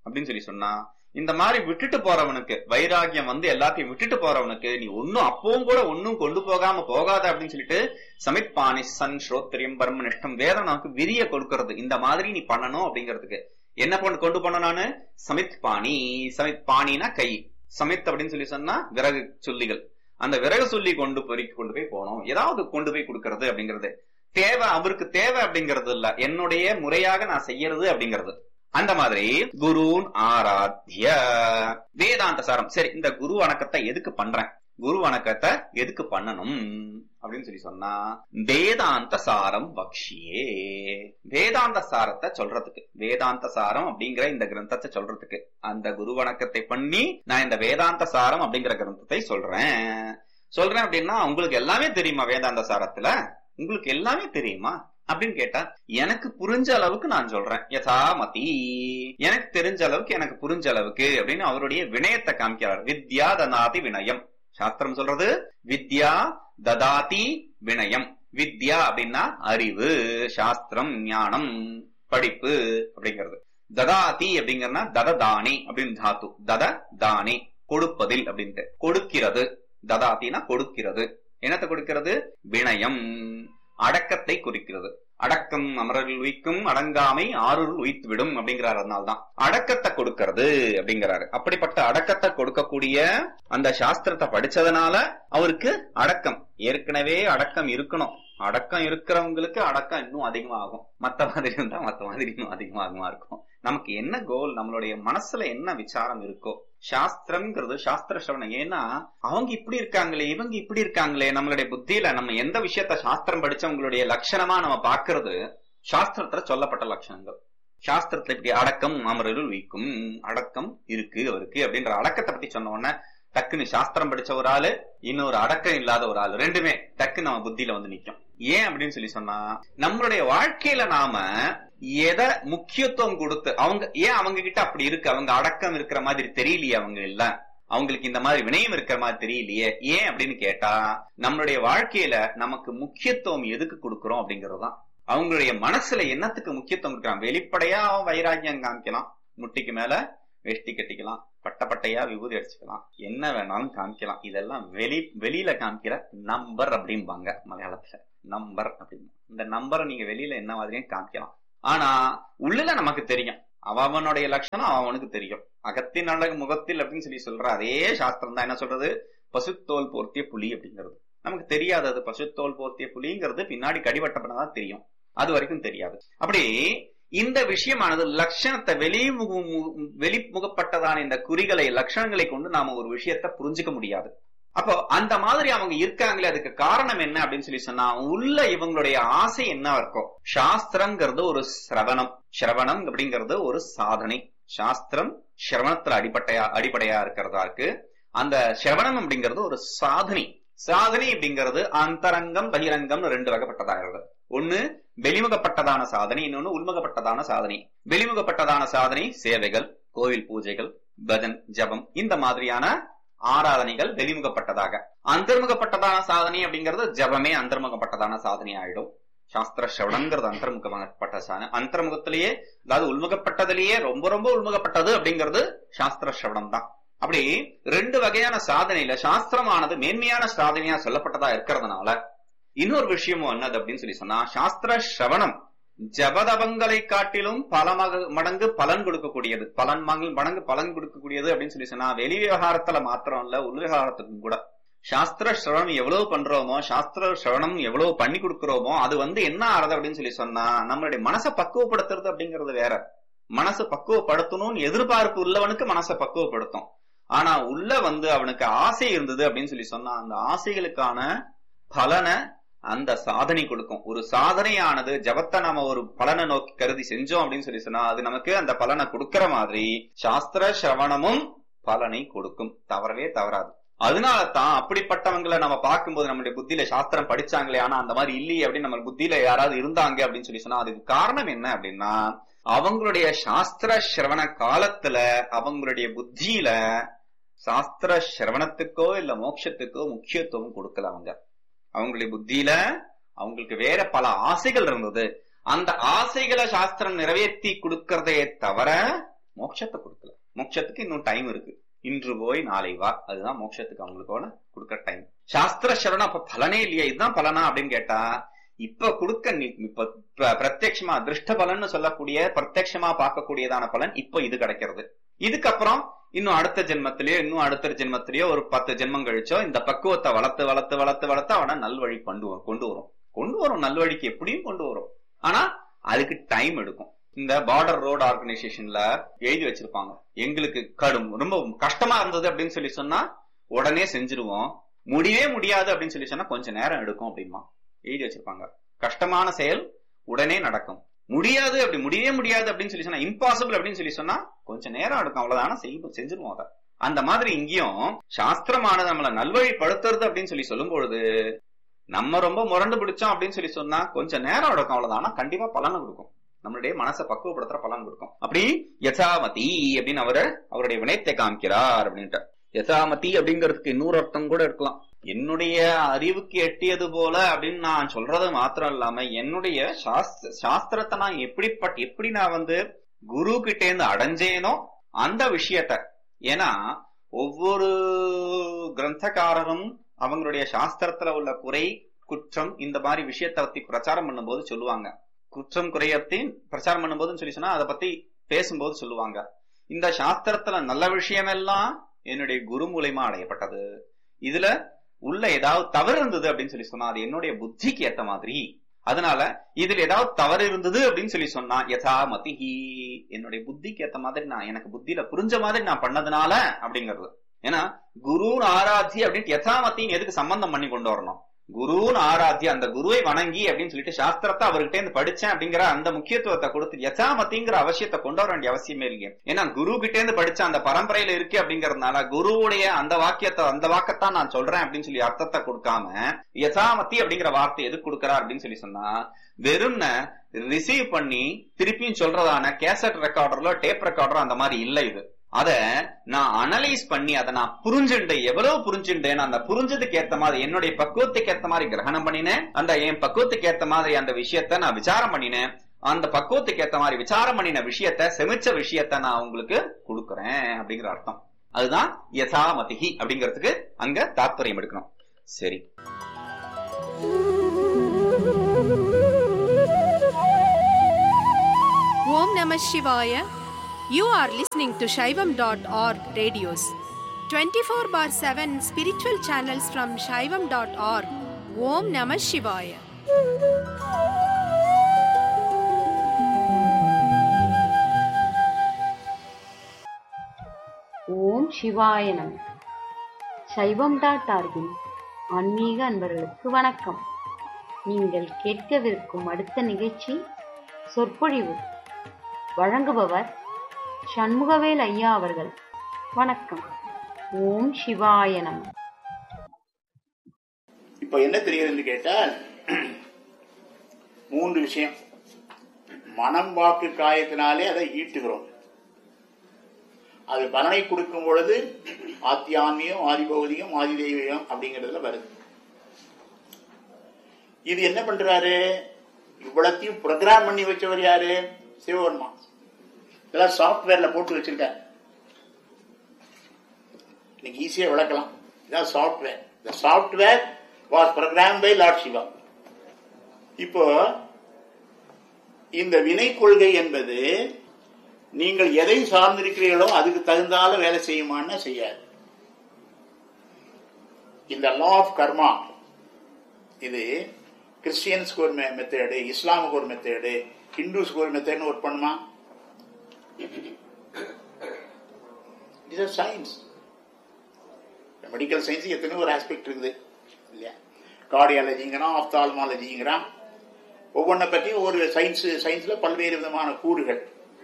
அப்படின்னு சொல்லி சொன்னா இந்த மாதிரி விட்டுட்டு போறவனுக்கு வைராகியம் வந்து எல்லாத்தையும் விட்டுட்டு போறவனுக்கு நீ ஒன்னும் அப்பவும் கூட ஒன்னும் கொண்டு போகாம போகாத அப்படின்னு சொல்லிட்டு சமித் பாணி சன் ஸ்ரோத்திரியம் பரமனிஷ்டம் வேதம் நமக்கு விரிய கொடுக்கறது இந்த மாதிரி நீ பண்ணணும் அப்படிங்கிறதுக்கு என்ன பண்ண கொண்டு போன நானு சமித் பாணி சமித் பாணினா கை சமித் அப்படின்னு சொல்லி சொன்னா விறகு சொல்லிகள் அந்த விறகு சொல்லி கொண்டு போய் கொண்டு போய் போனோம் ஏதாவது கொண்டு போய் கொடுக்கறது அப்படிங்கிறது தேவை அவருக்கு தேவை அப்படிங்கிறது இல்ல என்னுடைய முறையாக நான் செய்யறது அப்படிங்கிறது அந்த மாதிரி குருன் ஆராத்ய வேதாந்த சாரம் சரி இந்த குரு வணக்கத்தை எதுக்கு பண்றேன் குரு வணக்கத்தை எதுக்கு பண்ணணும் அப்படின்னு சொல்லி சொன்னா வேதாந்த சாரம் பக்ஷியே வேதாந்த சாரத்தை சொல்றதுக்கு வேதாந்த சாரம் அப்படிங்கிற இந்த கிரந்தத்தை சொல்றதுக்கு அந்த குரு வணக்கத்தை பண்ணி நான் இந்த வேதாந்த சாரம் அப்படிங்கிற கிரந்தத்தை சொல்றேன் சொல்றேன் அப்படின்னா உங்களுக்கு எல்லாமே தெரியுமா வேதாந்த சாரத்துல உங்களுக்கு எல்லாமே தெரியுமா அப்படின்னு கேட்டா எனக்கு புரிஞ்ச அளவுக்கு நான் சொல்றேன் யதாமதி எனக்கு தெரிஞ்ச அளவுக்கு எனக்கு புரிஞ்ச அளவுக்கு அப்படின்னு அவருடைய வினயத்தை காமிக்கிறார் வித்யா ததாதி வினயம் சாஸ்திரம் சொல்றது வித்யா ததாதி வினயம் வித்யா அப்படின்னா அறிவு சாஸ்திரம் ஞானம் படிப்பு அப்படிங்கிறது ததாதி அப்படிங்கறனா தததானி அப்படின்னு தாத்து தத தானி கொடுப்பதில் அப்படின்ட்டு கொடுக்கிறது ததாத்தினா கொடுக்கிறது என்னத்தை கொடுக்கிறது வினயம் அடக்கத்தை குறிக்கிறது அடக்கம் அமரர்கள் உயிக்கும் அடங்காமை ஆறுருள் உயித்து விடும் அப்படிங்கிறார் அதனால்தான் அடக்கத்தை கொடுக்கிறது அப்படிங்கிறாரு அப்படிப்பட்ட அடக்கத்தை கொடுக்கக்கூடிய அந்த சாஸ்திரத்தை படிச்சதுனால அவருக்கு அடக்கம் ஏற்கனவே அடக்கம் இருக்கணும் அடக்கம் இருக்கிறவங்களுக்கு அடக்கம் இன்னும் அதிகமாகும் மத்த மாதிரி இருந்தா மத்த மாதிரி இன்னும் அதிகமாகுமா இருக்கும் நமக்கு என்ன கோல் நம்மளுடைய மனசுல என்ன விசாரம் இருக்கோ சாஸ்திரம்ங்கிறது சாஸ்திர சிரவணம் ஏன்னா அவங்க இப்படி இருக்காங்களே இவங்க இப்படி இருக்காங்களே நம்மளுடைய புத்தியில நம்ம எந்த விஷயத்த சாஸ்திரம் படிச்சவங்களுடைய லட்சணமா நம்ம பாக்குறது சாஸ்திரத்துல சொல்லப்பட்ட லட்சணங்கள் சாஸ்திரத்துல இப்படி அடக்கம் அமரருள் வீக்கும் அடக்கம் இருக்கு அவருக்கு அப்படின்ற அடக்கத்தை பத்தி சொன்ன உடனே டக்குன்னு சாஸ்திரம் படிச்ச ஒரு ஆளு இன்னொரு அடக்கம் இல்லாத ஒரு ஆளு ரெண்டுமே டக்கு நம்ம புத்தியில வந்து நிக்கும் ஏன் அப்படின்னு சொல்லி சொன்னா நம்மளுடைய வாழ்க்கையில நாம எதை முக்கியத்துவம் கொடுத்து அவங்க ஏன் அவங்க கிட்ட அப்படி இருக்கு அவங்க அடக்கம் இருக்கிற மாதிரி தெரியலையே அவங்க இல்ல அவங்களுக்கு இந்த மாதிரி வினயம் இருக்கிற மாதிரி தெரியலையே ஏன் அப்படின்னு கேட்டா நம்மளுடைய வாழ்க்கையில நமக்கு முக்கியத்துவம் எதுக்கு கொடுக்கறோம் அப்படிங்கறதுதான் அவங்களுடைய மனசுல என்னத்துக்கு முக்கியத்துவம் கொடுக்குறான் வெளிப்படையா அவன் வைராக்கியம் காமிக்கலாம் முட்டிக்கு மேல வேஷ்டி கட்டிக்கலாம் பட்ட பட்டையா விபூதி அடிச்சுக்கலாம் என்ன வேணாலும் காமிக்கலாம் இதெல்லாம் வெளி வெளியில காமிக்கிற நம்பர் அப்படிம்பாங்க மலையாளத்துல நம்பர் அப்படின்னு இந்த நம்பரை நீங்க வெளியில என்ன மாதிரியும் காமிக்கலாம் ஆனா உள்ளுல நமக்கு தெரியும் அவனுடைய லட்சணம் அவனுக்கு தெரியும் அகத்தின் அழகு முகத்தில் அப்படின்னு சொல்லி சொல்ற அதே சாஸ்திரம் தான் என்ன சொல்றது பசுத்தோல் போர்த்திய புலி அப்படிங்கிறது நமக்கு தெரியாது அது பசுத்தோல் போர்த்திய புலிங்கிறது பின்னாடி கடிவட்டப்படதான் தெரியும் அது வரைக்கும் தெரியாது அப்படி இந்த விஷயமானது லட்சணத்தை வெளிமுக வெளிமுகப்பட்டதான இந்த குறிகளை லட்சணங்களை கொண்டு நாம ஒரு விஷயத்தை புரிஞ்சுக்க முடியாது அப்போ அந்த மாதிரி அவங்க இருக்காங்களே அதுக்கு காரணம் என்ன அப்படின்னு சொல்லி சொன்னா உள்ள இவங்களுடைய ஆசை என்ன இருக்கும் சாஸ்திரங்கிறது ஒரு சிரவணம் சிரவணம் அப்படிங்கிறது ஒரு சாதனை சாஸ்திரம் சிரவணத்துல அடிப்படையா அடிப்படையா இருக்கிறதா இருக்கு அந்த சிரவணம் அப்படிங்கிறது ஒரு சாதனை சாதனை அப்படிங்கிறது அந்தரங்கம் பகிரங்கம் ரெண்டு வகைப்பட்டதாக ஒண்ணு வெளிமுகப்பட்டதான சாதனை இன்னொன்னு உள்முகப்பட்டதான சாதனை வெளிமுகப்பட்டதான சாதனை சேவைகள் கோவில் பூஜைகள் பஜன் ஜபம் இந்த மாதிரியான ஆராதனைகள் வெளிமுகப்பட்டதாக அந்தர்முகப்பட்டதான சாதனை அப்படிங்கிறது ஜபமே அந்தர்முகப்பட்டதான சாதனை ஆயிடும் சாஸ்திர சிரவணங்கிறது அந்தர்முகப்பட்ட சாதனை அந்தர்முகத்திலேயே அதாவது உள்முகப்பட்டதிலேயே ரொம்ப ரொம்ப உள்முகப்பட்டது அப்படிங்கிறது சாஸ்திர சிரவணம் தான் அப்படி ரெண்டு வகையான சாதனையில சாஸ்திரமானது மேன்மையான சாதனையா சொல்லப்பட்டதா இருக்கிறதுனால இன்னொரு விஷயமும் என்னது அப்படின்னு சொல்லி சொன்னா சாஸ்திர சிரவணம் ஜபதபங்களை காட்டிலும் பல மடங்கு பலன் கொடுக்கக்கூடியது பலன் மடங்கு பலன் கொடுக்கக்கூடியது அப்படின்னு சொல்லி சொன்னா வெளி விவகாரத்துல மாத்திரம் இல்ல உள் விவகாரத்துக்கும் கூட சாஸ்திர சிரவணம் எவ்வளவு பண்றோமோ சாஸ்திர சிரவணம் எவ்வளவு பண்ணி கொடுக்கிறோமோ அது வந்து என்ன ஆறுது அப்படின்னு சொல்லி சொன்னா நம்மளுடைய மனசை பக்குவப்படுத்துறது அப்படிங்கிறது வேற மனசு பக்குவப்படுத்தணும்னு எதிர்பார்ப்பு உள்ளவனுக்கு மனசை பக்குவப்படுத்தும் ஆனா உள்ள வந்து அவனுக்கு ஆசை இருந்தது அப்படின்னு சொல்லி சொன்னா அந்த ஆசைகளுக்கான பலனை அந்த சாதனை கொடுக்கும் ஒரு சாதனையானது ஜபத்தை நாம ஒரு பலனை நோக்கி கருதி செஞ்சோம் அப்படின்னு சொல்லி சொன்னா அது நமக்கு அந்த பலனை கொடுக்கிற மாதிரி சாஸ்திர சிரவணமும் பலனை கொடுக்கும் தவறவே தவறாது அதனால தான் அப்படிப்பட்டவங்களை நம்ம பார்க்கும்போது நம்மளுடைய புத்தியில சாஸ்திரம் படிச்சாங்களே ஆனா அந்த மாதிரி இல்லையே அப்படின்னு நம்ம புத்தியில யாராவது இருந்தாங்க அப்படின்னு சொல்லி சொன்னா அதுக்கு காரணம் என்ன அப்படின்னா அவங்களுடைய சாஸ்திர சிரவண காலத்துல அவங்களுடைய புத்தியில சாஸ்திர சிரவணத்துக்கோ இல்ல மோட்சத்துக்கோ முக்கியத்துவம் கொடுக்கல அவங்க அவங்களுடைய புத்தியில அவங்களுக்கு வேற பல ஆசைகள் இருந்தது அந்த ஆசைகளை சாஸ்திரம் நிறைவேற்றி கொடுக்கறதே தவிர மோட்சத்தை கொடுக்கல மோட்சத்துக்கு இன்னும் டைம் இருக்கு இன்று போய் நாளை வா அதுதான் மோட்சத்துக்கு அவங்களுக்கோட கொடுக்க டைம் சாஸ்திர சரணம் அப்ப பலனே இல்லையா இதுதான் பலனா அப்படின்னு கேட்டா இப்ப கொடுக்க நீ இப்ப ப- பிரத்யக்ஷமா திருஷ்ட பலன்னு சொல்லக்கூடிய பிரத்யக்ஷமா பார்க்கக்கூடியதான பலன் இப்ப இது கிடைக்கிறது இதுக்கப்புறம் இன்னும் அடுத்த ஜென்மத்திலயோ இன்னும் அடுத்த ஜென்மத்திலயோ ஒரு பத்து ஜென்மம் கழிச்சோ இந்த பக்குவத்தை வளர்த்து வளர்த்து வளர்த்து வளர்த்து அவனை நல்வழி கொண்டு வரும் கொண்டு வரும் கொண்டு வரும் நல்வழிக்கு எப்படியும் கொண்டு வரும் ஆனா அதுக்கு டைம் எடுக்கும் இந்த பார்டர் ரோடு ஆர்கனைசேஷன்ல எழுதி வச்சிருப்பாங்க எங்களுக்கு கடும் ரொம்ப கஷ்டமா இருந்தது அப்படின்னு சொல்லி சொன்னா உடனே செஞ்சிருவோம் முடியவே முடியாது அப்படின்னு சொல்லி சொன்னா கொஞ்சம் நேரம் எடுக்கும் அப்படிமா எழுதி வச்சிருப்பாங்க கஷ்டமான செயல் உடனே நடக்கும் முடியாது அப்படி முடியவே முடியாது அப்படின்னு சொல்லி சொன்னா இம்பாசிபிள் அப்படின்னு சொல்லி சொன்னா கொஞ்சம் நேரம் எடுக்கும் அவ்வளவுதான செய்வோம் செஞ்சிருவோம் அதை அந்த மாதிரி இங்கேயும் சாஸ்திரமானது நம்மள நல்வழிப்படுத்துறது அப்படின்னு சொல்லி சொல்லும் பொழுது நம்ம ரொம்ப முரண்டு பிடிச்சோம் அப்படின்னு சொல்லி சொன்னா கொஞ்சம் நேரம் எடுக்கும் அவ்வளவுதான் ஆனா கண்டிப்பா பலனை கொடுக்கும் நம்மளுடைய மனசை பக்குவப்படுத்துற பலன் கொடுக்கும் அப்படி யசாமதி அப்படின்னு அவரு அவருடைய வினயத்தை காமிக்கிறார் அப்படின்ட்டு யசாமதி அப்படிங்கிறதுக்கு இன்னொரு அர்த்தம் கூட இருக்கலாம் என்னுடைய அறிவுக்கு எட்டியது போல அப்படின்னு நான் சொல்றது மாத்திரம் இல்லாம என்னுடைய சாஸ்திர சாஸ்திரத்தை நான் எப்படிப்பட்ட எப்படி நான் வந்து குரு கிட்டே இருந்து அடைஞ்சேனோ அந்த விஷயத்த ஏன்னா ஒவ்வொரு கிரந்தக்காரரும் அவங்களுடைய சாஸ்திரத்துல உள்ள குறை குற்றம் இந்த மாதிரி விஷயத்தை பத்தி பிரச்சாரம் பண்ணும்போது சொல்லுவாங்க குற்றம் குறையத்தை பிரச்சாரம் பண்ணும்போதுன்னு சொல்லி சொன்னா அதை பத்தி பேசும்போது சொல்லுவாங்க இந்த சாஸ்திரத்துல நல்ல விஷயமெல்லாம் என்னுடைய குரு மூலியமா அடையப்பட்டது இதுல உள்ள ஏதாவது தவறு இருந்தது அப்படின்னு சொல்லி சொன்னா அது என்னுடைய புத்திக்கு ஏத்த மாதிரி அதனால இதுல ஏதாவது தவறு இருந்தது அப்படின்னு சொல்லி சொன்னா யதா மதிஹி என்னுடைய புத்திக்கு ஏத்த மாதிரி நான் எனக்கு புத்தியில புரிஞ்ச மாதிரி நான் பண்ணதுனால அப்படிங்கிறது ஏன்னா குரு ஆராத்தி அப்படின்ட்டு யதாமத்தின்னு எதுக்கு சம்பந்தம் பண்ணி கொண்டு வரணும் குருன்னு ஆராத்தி அந்த குருவை வணங்கி அப்படின்னு சொல்லிட்டு சாஸ்திரத்தை அவர்கிட்ட இருந்து படிச்சேன் அப்படிங்கிற அந்த முக்கியத்துவத்தை கொடுத்து யசாமத்திங்கிற அவசியத்தை கொண்டு வர வேண்டிய அவசியமே இல்லைங்க ஏன்னா குரு கிட்டே இருந்து படிச்ச அந்த பரம்பரையில இருக்கு அப்படிங்கறதுனால குருவுடைய அந்த வாக்கியத்தை அந்த வாக்கத்தான் நான் சொல்றேன் அப்படின்னு சொல்லி அர்த்தத்தை கொடுக்காம யசாமத்தி அப்படிங்கிற வார்த்தை எதுக்கு கொடுக்கறா அப்படின்னு சொல்லி சொன்னா வெறும் ரிசீவ் பண்ணி திருப்பியும் சொல்றதான கேசட் ரெக்கார்டர்ல டேப் ரெக்கார்டர் அந்த மாதிரி இல்ல இது அத நான் அனலைஸ் பண்ணி அதை நான் புரிஞ்சுட்டேன் எவ்வளவு புரிஞ்சுட்டேன் அந்த புரிஞ்சதுக்கு ஏத்த மாதிரி என்னுடைய பக்குவத்துக்கு ஏத்த மாதிரி கிரகணம் பண்ணினேன் அந்த என் பக்குவத்துக்கு ஏத்த மாதிரி அந்த விஷயத்த நான் விசாரம் பண்ணினேன் அந்த பக்குவத்துக்கு ஏத்த மாதிரி விசாரம் பண்ணின விஷயத்த செமிச்ச விஷயத்த நான் உங்களுக்கு கொடுக்கறேன் அப்படிங்கிற அர்த்தம் அதுதான் யசாமதிஹி அப்படிங்கிறதுக்கு அங்க தாத்பரியம் எடுக்கணும் சரி Om Namah Shivaya. You are listening to Shaivam.org radios. 24 bar 7 spiritual channels from Shaivam.org. Om Namah Shivaya. ஓம் சிவாய நம சைவம் டாட் ஆர்கின் ஆன்மீக அன்பர்களுக்கு வணக்கம் நீங்கள் கேட்கவிருக்கும் அடுத்த நிகழ்ச்சி சொற்பொழிவு வழங்குபவர் சண்முகவேல் ஐயா அவர்கள் வணக்கம் ஓம் சிவாய நம இப்ப என்ன தெரிகிறதுன்னு கேட்டால் மூன்று விஷயம் மனம் வாக்கு காயத்தினாலே அதை ஈட்டுகிறோம் அது பலனை கொடுக்கும் பொழுது ஆத்தியான்மியம் ஆதி பௌதிகம் ஆதி தெய்வீகம் அப்படிங்கிறதுல வருது இது என்ன பண்றாரு இவ்வளத்தையும் ப்ரோக்ராம் பண்ணி வச்சவர் யாரு சிவபெருமா இதெல்லாம் சாஃப்ட்வேர்ல போட்டு வச்சிருக்காரு இன்னைக்கு ஈஸியா விளக்கலாம் இதான் சாஃப்ட்வேர் இந்த software was program by lord Shiva இப்போ இந்த வினை கொள்கை என்பது நீங்கள் எதை சார்ந்திருக்கிறீர்களோ அதுக்கு தகுந்தால வேலை செய்யுமான்னு செய்யாது இந்த லா ஆஃப் கர்மா இது கிறிஸ்டியன்ஸ்க்கு ஒரு மெத்தேடு இஸ்லாமுக்கு ஒரு மெத்தேடு ஹிந்துஸ்க்கு ஒரு மெத்தேட்னு ஒர்க் பண்ணுமா இட்ஸ் சயின்ஸ் மெடிக்கல் சயின்ஸ் எத்தனையோ ஒரு ஆஸ்பெக்ட் இருக்குது இல்லையா கார்டியாலஜிங்கிறான் ஆப்தால்மாலஜிங்கிறான் ஒவ்வொன்றை பற்றி ஒரு சயின்ஸ் சயின்ஸ்ல பல்வேறு விதமான கூறுகள்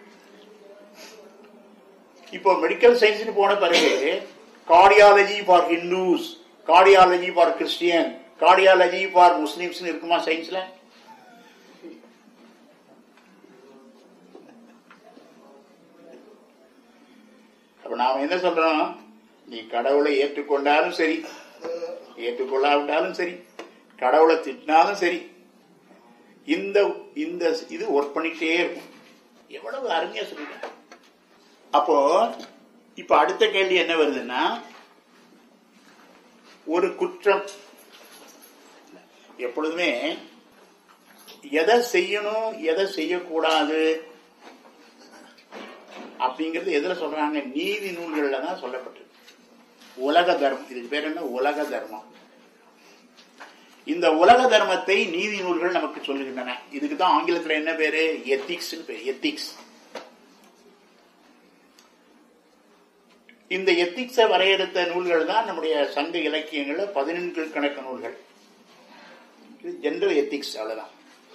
இப்போ மெடிக்கல் சயின்ஸ்னு போன பிறகு cardiology for Hindus cardiology for Christian cardiology for Muslims இருக்குமா சயின்ஸ்ல அப்ப நாம என்ன சொல்றோம் நீ கடவுளை ஏற்றுக்கொண்டாலும் சரி ஏற்றுக்கொள்ளாவிட்டாலும் சரி கடவுளை திட்டினாலும் சரி இந்த இந்த இது ஒர்க் பண்ணிட்டே இருக்கும் எவ்வளவு அருமையா சொல்லிருக்காங்க அப்போ இப்ப அடுத்த கேள்வி என்ன வருதுன்னா ஒரு குற்றம் எப்பொழுதுமே எதை செய்யணும் எதை செய்யக்கூடாது அப்படிங்கிறது எதுல சொல்றாங்க நீதி நூல்கள்ல தான் சொல்லப்பட்டிருக்கு உலக தர்மம் இதுக்கு பேர் என்ன உலக தர்மம் இந்த உலக தர்மத்தை நீதி நூல்கள் நமக்கு சொல்லுகின்றன இதுக்கு தான் ஆங்கிலத்துல என்ன பேரு எத்திக்ஸ் பேர் எத்திக்ஸ் இந்த எத்திக்ஸை வரையறுத்த நூல்கள் தான் நம்முடைய சங்க இலக்கியங்கள்ல பதினெண்கள் கணக்கு நூல்கள் இது ஜெனரல் எத்திக்ஸ் அவ்வளவுதான்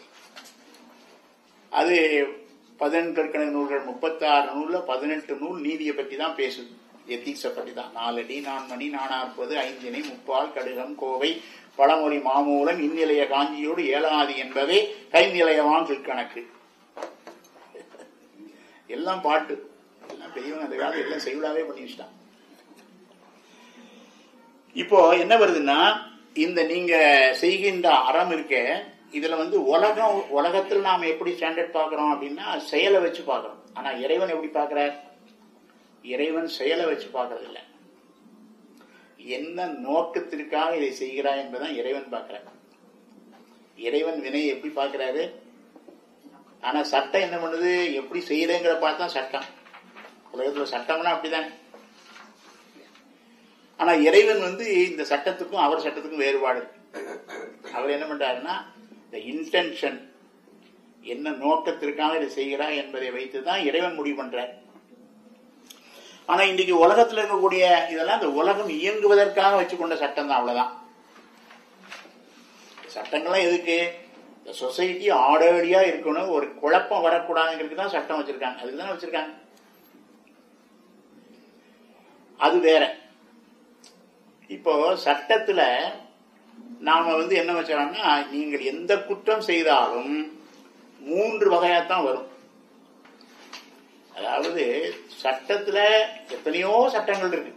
அது பதினெண்கள் கணக்கு நூல்கள் முப்பத்தாறு நூல்ல பதினெட்டு நூல் நீதியை பற்றி தான் பேசுது எத்திக்ஸை பற்றி தான் நாலடி நான்மணி நானாற்பது ஐந்தினை முப்பால் கடுகம் கோவை பழமொழி மாமூலம் இந்நிலைய காஞ்சியோடு ஏழாதி என்பதே கைநிலையவான் கணக்கு எல்லாம் பாட்டு எல்லாம் பெரியவங்க அந்த காலம் எல்லாம் செய்விடாவே பண்ணி வச்சுட்டான் இப்போ என்ன வருதுன்னா இந்த நீங்க செய்கின்ற அறம் இருக்க இதுல வந்து உலகம் உலகத்தில் நாம் எப்படி ஸ்டாண்டர்ட் பார்க்கிறோம் அப்படின்னா செயலை வச்சு பார்க்கிறோம் ஆனா இறைவன் எப்படி பார்க்கிறார் இறைவன் செயலை வச்சு பார்க்கறது இல்லை என்ன நோக்கத்திற்காக இதை செய்கிறாய் என்பதுதான் இறைவன் பார்க்கிறார் இறைவன் வினையை எப்படி பார்க்கிறாரு ஆனா சட்டம் என்ன பண்ணுது எப்படி செய்யறேங்கிற பார்த்தா சட்டம் உலகத்துல சட்டம்னா அப்படிதான் ஆனா இறைவன் வந்து இந்த சட்டத்துக்கும் அவர் சட்டத்துக்கும் வேறுபாடு இருக்கு. அவர் என்ன பண்றாருன்னா இந்த இன்டென்ஷன் என்ன நோக்கத்திற்காக இதை செய்கிறா என்பதை வைத்துதான் இறைவன் முடிவு பண்றார் ஆனா இன்னைக்கு உலகத்துல இருக்கக்கூடிய இதெல்லாம் இந்த உலகம் இயங்குவதற்காக வச்சுக்கொண்ட சட்டம் தான் அவ்வளவுதான் சட்டங்கள்லாம் எதுக்கு இந்த சொசைட்டி ஆர்டர்லியா இருக்கணும் ஒரு குழப்பம் வரக்கூடாதுங்கிறதுக்கு தான் சட்டம் வச்சிருக்காங்க அதுக்கு தானே வச்சிருக்காங்க அது வேற இப்போ சட்டத்துல நாம வந்து என்ன வச்சோம்னா நீங்கள் எந்த குற்றம் செய்தாலும் மூன்று வகையாத்தான் வரும் அதாவது சட்டத்துல எத்தனையோ சட்டங்கள் இருக்கு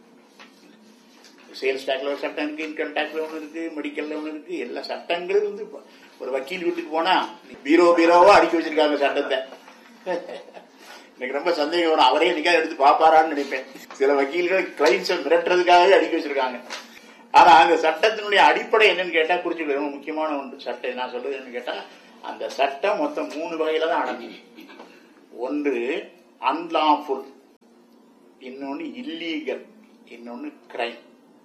சேல்ஸ் டேக்ல ஒரு சட்டம் இருக்கு இன்கம் டேக்ஸ்ல ஒன்று இருக்கு மெடிக்கல்ல ஒன்று இருக்கு எல்லா சட்டங்களும் வந்து இப்ப ஒரு வக்கீல் வீட்டுக்கு போனா பீரோ பீரோவா அடுக்கி வச்சிருக்காங்க சட்டத்தை எனக்கு ரொம்ப சந்தேகம் வரும் அவரே நிக்காத எடுத்து பாப்பாரான்னு நினைப்பேன் சில வக்கீல்கள் கிளைண்ட்ஸை மிரட்டுறதுக்காகவே அடுக்கி வச்சிருக்காங்க ஆனா அந்த சட்டத்தினுடைய அடிப்படை என்னன்னு கேட்டா குறிச்சுக்க ரொம்ப முக்கியமான ஒன்று சட்டம் நான் சொல்றது என்னன்னு கேட்டா அந்த சட்டம் மொத்தம் மூணு வகையில தான் அடங்கி ஒன்று அன்லாஃபுல் இன்னொன்னு இல்லீகல் இன்னொன்னு கிரைம்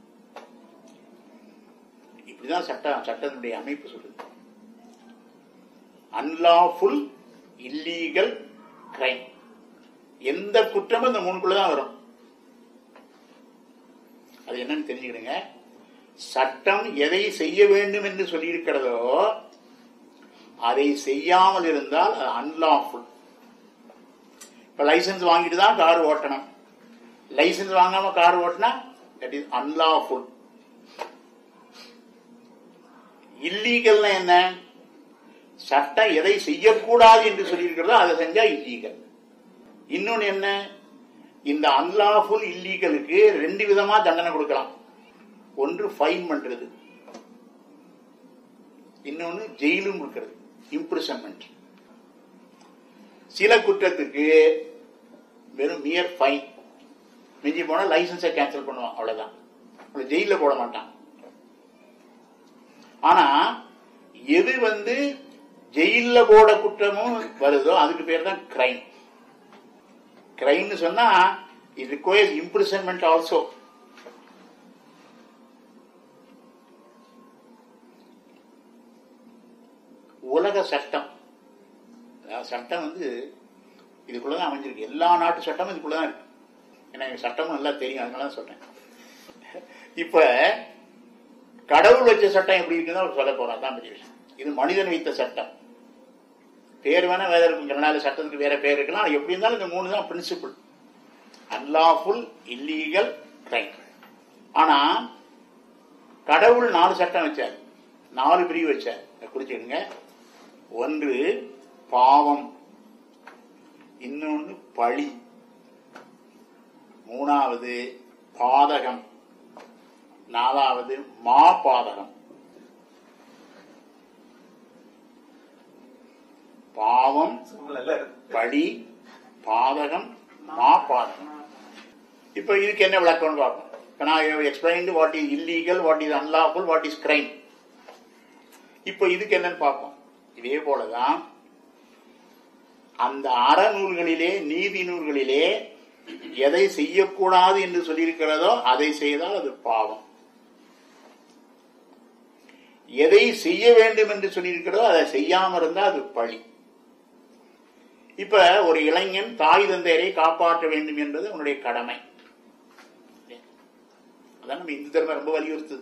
இப்படிதான் சட்டம் சட்டத்தினுடைய அமைப்பு சொல்லுது அன்லாஃபுல் இல்லீகல் கிரைம் எந்த குற்றமும் இந்த மூணுக்குள்ளதான் வரும் அது என்னன்னு தெரிஞ்சுக்கிடுங்க சட்டம் எதை செய்ய வேண்டும் என்று சொல்லியிருக்கிறதோ அதை செய்யாமல் இருந்தால் அது அன்லாஃபுல் இப்ப லைசன்ஸ் வாங்கிட்டு தான் கார் ஓட்டணும் லைசன்ஸ் வாங்காம கார் ஓட்டினா தட் இஸ் அன்லாஃபுல் இல்லீகல்னா என்ன சட்டம் எதை செய்யக்கூடாது என்று சொல்லியிருக்கிறதோ அதை செஞ்சா இல்லீகல் இன்னொன்னு என்ன இந்த அன்லாஃபுல் இல்லீகலுக்கு ரெண்டு விதமா தண்டனை கொடுக்கலாம் ஒன்று ஃபைன் பண்றது இன்னொன்னு ஜெயிலும் கொடுக்கிறது இம்ப்ரிசன்மெண்ட் சில குற்றத்துக்கு வெறும் மியர் ஃபைன் மிஞ்சி போனா லைசன்ஸை கேன்சல் பண்ணுவான் அவ்வளவுதான் அவளை ஜெயில போட மாட்டான் ஆனா எது வந்து ஜெயில போட குற்றமும் வருதோ அதுக்கு பேர் தான் கிரைம் கிரைம்னு சொன்னா இட் ரிக்வயர்ஸ் இம்ப்ரிசன்மெண்ட் ஆல்சோ உலக சட்டம் அதாவது சட்டம் வந்து இதுக்குள்ளதான் அமைஞ்சிருக்கு எல்லா நாட்டு சட்டமும் இதுக்குள்ளதான் இருக்கு ஏன்னா எனக்கு சட்டமும் நல்லா தெரியும் அதனால தான் சொல்றேன் இப்ப கடவுள் வச்ச சட்டம் எப்படி இருக்குன்னு அவர் சொல்ல போறான் தான் பெரிய விஷயம் இது மனிதன் வைத்த சட்டம் பேர் வேணா வேற இருக்கும் ஜனநாயக சட்டத்துக்கு வேற பேர் இருக்கலாம் ஆனா எப்படி இருந்தாலும் இந்த மூணு தான் பிரின்சிபிள் அன்லாஃபுல் இல்லீகல் கிரைம் ஆனா கடவுள் நாலு சட்டம் வச்சார் நாலு பிரிவு வச்சார் இதை குறிச்சுடுங்க ஒன்று பாவம் இன்னொன்னு பழி மூணாவது பாதகம் நாலாவது மா பாதகம் பாவம் பழி பாதகம் மா பாதகம் இப்ப இதுக்கு என்ன விளக்கம்னு பார்ப்போம் இப்ப நான் explain what is illegal what is unlawful what is crime இப்ப இதுக்கு என்னன்னு பார்ப்போம் இதே போலதான் அந்த அறநூல்களிலே நீதி நூல்களிலே எதை செய்யக்கூடாது என்று சொல்லியிருக்கிறதோ அதை செய்தால் அது பாவம் எதை செய்ய வேண்டும் என்று சொல்லியிருக்கிறதோ அதை செய்யாம இருந்தா அது பழி இப்ப ஒரு இளைஞன் தாய் தந்தையரை காப்பாற்ற வேண்டும் என்பது உன்னுடைய கடமை அதான் நம்ம இந்து தர்மம் ரொம்ப வலியுறுத்துது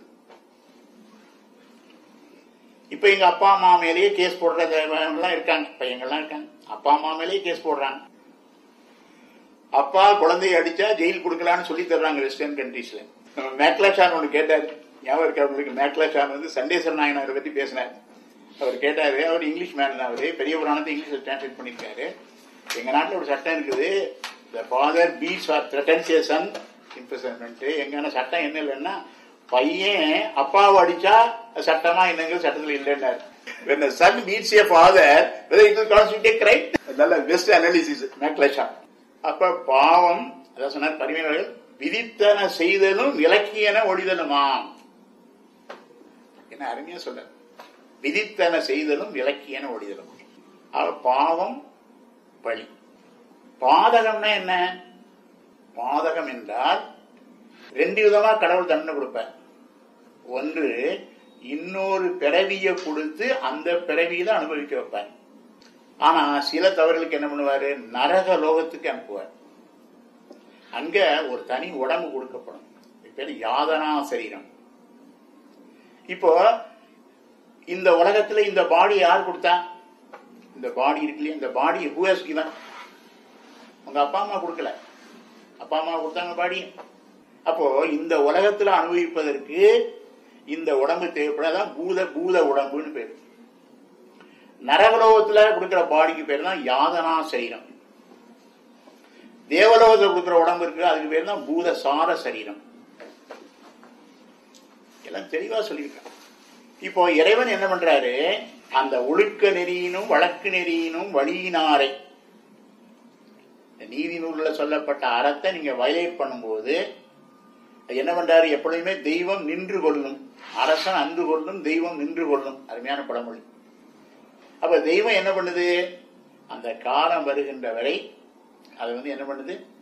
இப்ப எங்க அப்பா அம்மா மேலேயே கேஸ் போடுற எல்லாம் இருக்காங்க பையங்கள்லாம் இருக்காங்க அப்பா அம்மா மேலேயே கேஸ் போடுறாங்க அப்பா குழந்தையை அடிச்சா ஜெயில் கொடுக்கலான்னு சொல்லி தர்றாங்க வெஸ்டர்ன் கண்ட்ரீஸ்ல மேக்லாஷான் ஒன்று கேட்டார் ஞாபகம் இருக்கா உங்களுக்கு மேக்லாஷான் வந்து சண்டேஸ்வர நாயனாரை பத்தி பேசினார் அவர் கேட்டாரு அவர் இங்கிலீஷ் மேன் தான் அவரு பெரிய புராணத்தை இங்கிலீஷ்ல டிரான்ஸ்லேட் பண்ணியிருக்காரு எங்க நாட்டுல ஒரு சட்டம் இருக்குது the father beats or threatens a son imprisonment எங்கன்னா சட்டம் என்ன இல்லைன்னா பையன் அப்பாவை அடிச்சா அது சட்டமா என்னங்க சட்டத்துல இல்லைன்னாரு when a son beats a father whether it will constitute a crime நல்ல பெஸ்ட் அனாலிசிஸ் மேக்லஷா அப்ப பாவம் அதான் சொன்னார் பரிமையாளர்கள் விதித்தன செய்தலும் இலக்கியன ஒழிதலுமாம் என்ன அருமையா சொல்ற விதித்தன செய்தலும் இலக்கியன ஒழிதலும் அவ பாவம் பழி பாதகம்னா என்ன பாதகம் என்றால் ரெண்டு விதமா கடவுள் தண்டனை கொடுப்பார் ஒன்று இன்னொரு பிறவியை கொடுத்து அந்த பிறவியில அனுபவிக்க வைப்பார் ஆனா சில தவறுகளுக்கு என்ன பண்ணுவாரு நரக லோகத்துக்கு அனுப்புவார் அங்க ஒரு தனி உடம்பு கொடுக்கப்படும் இது பேரு யாதனா சரீரம் இப்போ இந்த உலகத்துல இந்த பாடி யார் கொடுத்தா இந்த பாடி இருக்கு இல்லையா இந்த பாடி ஹூஎஸ் கிவன் உங்க அப்பா அம்மா கொடுக்கல அப்பா அம்மா கொடுத்தாங்க பாடி அப்போ இந்த உலகத்துல அனுபவிப்பதற்கு இந்த உடம்பு தேவைப்படாதான் பூத பூத உடம்புன்னு பேரு நரகலோகத்துல கொடுக்கிற பாடிக்கு பேர் தான் யாதனா சரீரம் தேவலோகத்துல கொடுக்கிற உடம்பு இருக்கு அதுக்கு பேர் தான் பூத சார சரீரம் எல்லாம் தெளிவா சொல்லியிருக்காங்க இப்போ இறைவன் என்ன பண்றாரு அந்த ஒழுக்க நெறியினும் வழக்கு நெறியினும் வழியினாரை நீதி நூல்ல சொல்லப்பட்ட அறத்தை நீங்க வயலேட் பண்ணும்போது என்ன பண்றாரு எப்பொழுதுமே தெய்வம் நின்று கொள்ளும் அரசன் அன்று கொள்ளும் தெய்வம் நின்று கொள்ளும் அருமையான பழமொழி அப்ப தெய்வம் என்ன பண்ணுது அந்த காலம் வருகின்ற வரை அது வந்து என்ன பண்ணுது